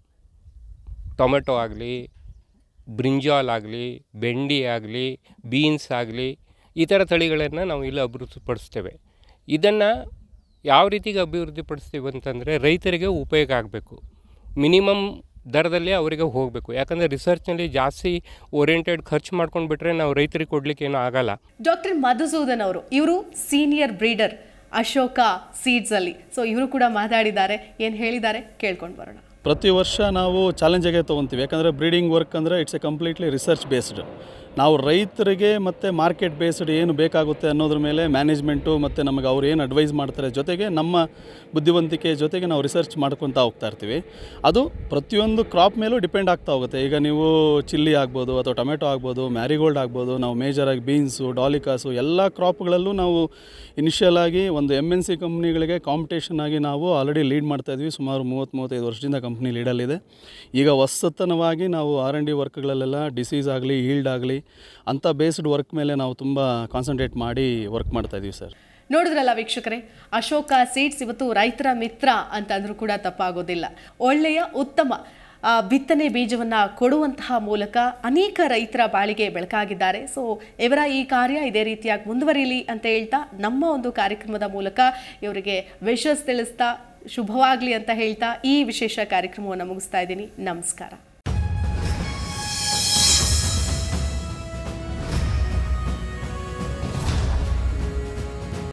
S4: ಟೊಮೆಟೊ ಆಗಲಿ ಬ್ರಿಂಜಾಲ್ ಆಗಲಿ ಬೆಂಡಿ ಆಗಲಿ ಬೀನ್ಸ್ ಆಗಲಿ ಈ ಥರ ತಳಿಗಳನ್ನು ನಾವು ಇಲ್ಲಿ ಅಭಿವೃದ್ಧಿಪಡಿಸ್ತೇವೆ ಇದನ್ನು ಯಾವ ರೀತಿಗೆ ಅಭಿವೃದ್ಧಿಪಡಿಸ್ತೀವಿ ಅಂತಂದರೆ ರೈತರಿಗೆ ಉಪಯೋಗ ಆಗಬೇಕು ಮಿನಿಮಮ್ ದರದಲ್ಲಿ ಅವರಿಗೆ ಹೋಗಬೇಕು ಯಾಕಂದರೆ ರಿಸರ್ಚ್ನಲ್ಲಿ ಜಾಸ್ತಿ ಓರಿಯೆಂಟೆಡ್ ಖರ್ಚು ಮಾಡ್ಕೊಂಡು ಬಿಟ್ಟರೆ ನಾವು ರೈತರಿಗೆ ಕೊಡಲಿಕ್ಕೆ ಏನೂ ಆಗಲ್ಲ
S1: ಡಾಕ್ಟರ್ ಮಧುಸೂದನ್ ಅವರು ಇವರು ಸೀನಿಯರ್ ಬ್ರೀಡರ್ ಅಶೋಕ ಸೀಡ್ಸ್ ಅಲ್ಲಿ ಸೊ ಇವರು ಕೂಡ ಮಾತಾಡಿದ್ದಾರೆ ಏನು ಹೇಳಿದ್ದಾರೆ ಕೇಳ್ಕೊಂಡು ಬರೋಣ
S5: ಪ್ರತಿ ವರ್ಷ ನಾವು ಚಾಲೆಂಜಾಗೆ ತೊಗೊತೀವಿ ಯಾಕಂದರೆ ಬ್ರೀಡಿಂಗ್ ವರ್ಕ್ ಅಂದರೆ it's a completely research based ನಾವು ರೈತರಿಗೆ ಮತ್ತು ಮಾರ್ಕೆಟ್ ಬೇಸ್ಡ್ ಏನು ಬೇಕಾಗುತ್ತೆ ಅನ್ನೋದ್ರ ಮೇಲೆ ಮ್ಯಾನೇಜ್ಮೆಂಟು ಮತ್ತು ನಮಗೆ ಅವ್ರು ಏನು ಅಡ್ವೈಸ್ ಮಾಡ್ತಾರೆ ಜೊತೆಗೆ ನಮ್ಮ ಬುದ್ಧಿವಂತಿಕೆ ಜೊತೆಗೆ ನಾವು ರಿಸರ್ಚ್ ಮಾಡ್ಕೊತಾ ಹೋಗ್ತಾ ಇರ್ತೀವಿ ಅದು ಪ್ರತಿಯೊಂದು ಕ್ರಾಪ್ ಮೇಲೂ ಡಿಪೆಂಡ್ ಆಗ್ತಾ ಹೋಗುತ್ತೆ ಈಗ ನೀವು ಚಿಲ್ಲಿ ಆಗ್ಬೋದು ಅಥವಾ ಟೊಮೆಟೊ ಆಗ್ಬೋದು ಮ್ಯಾರಿಗೋಲ್ಡ್ ಆಗ್ಬೋದು ನಾವು ಮೇಜರಾಗಿ ಬೀನ್ಸು ಡಾಲಿಕಾಸು ಎಲ್ಲ ಕ್ರಾಪ್ಗಳಲ್ಲೂ ನಾವು ಇನಿಷಿಯಲ್ ಆಗಿ ಒಂದು ಎಮ್ ಎನ್ ಸಿ ಕಂಪ್ನಿಗಳಿಗೆ ಕಾಂಪಿಟೇಷನ್ ಆಗಿ ನಾವು ಆಲ್ರೆಡಿ ಲೀಡ್ ಮಾಡ್ತಾ ಇದ್ವಿ ಸುಮಾರು ಮೂವತ್ತು ಮೂವತ್ತೈದು ವರ್ಷದಿಂದ ಕಂಪ್ನಿ ಲೀಡಲ್ಲಿದೆ ಈಗ ಹೊಸತನವಾಗಿ ನಾವು ಆರ್ ಎನ್ ಡಿ ವರ್ಕ್ಗಳಲ್ಲೆಲ್ಲ ಡಿಸೀಸ್ ಆಗಲಿ ಈಲ್ಡ್ ಆಗಲಿ ಅಂಥ ಬೇಸ್ಡ್ ವರ್ಕ್ ಮೇಲೆ ನಾವು ತುಂಬ ಕಾನ್ಸಂಟ್ರೇಟ್ ಮಾಡಿ ವರ್ಕ್ ಮಾಡ್ತಾ ಇದ್ದೀವಿ ಸರ್
S1: ನೋಡಿದ್ರಲ್ಲ ವೀಕ್ಷಕರೇ ಅಶೋಕ ಸೀಡ್ಸ್ ಇವತ್ತು ರೈತರ ಮಿತ್ರ ಅಂತಂದ್ರೂ ಕೂಡ ತಪ್ಪಾಗೋದಿಲ್ಲ ಒಳ್ಳೆಯ ಉತ್ತಮ ಆ, ಬಿತ್ತನೆ ಬೀಜವನ್ನ ಕೊಡುವಂತಹ ಮೂಲಕ ಅನೇಕ ರೈತರ ಬಾಳಿಗೆ ಬೆಳಕಾಗಿದ್ದಾರೆ ಸೊ ಇವರ ಈ ಕಾರ್ಯ ಇದೇ ರೀತಿಯಾಗಿ ಮುಂದುವರಿಯಲಿ ಅಂತ ಹೇಳ್ತಾ ನಮ್ಮ ಒಂದು ಕಾರ್ಯಕ್ರಮದ ಮೂಲಕ ಇವರಿಗೆ ವಿಶಸ್ ತಿಳಿಸ್ತಾ ಶುಭವಾಗಲಿ ಅಂತ ಹೇಳ್ತಾ ಈ ವಿಶೇಷ ಕಾರ್ಯಕ್ರಮವನ್ನು ಮುಗಿಸ್ತಾ ಇದ್ದೀನಿ ನಮಸ್ಕಾರ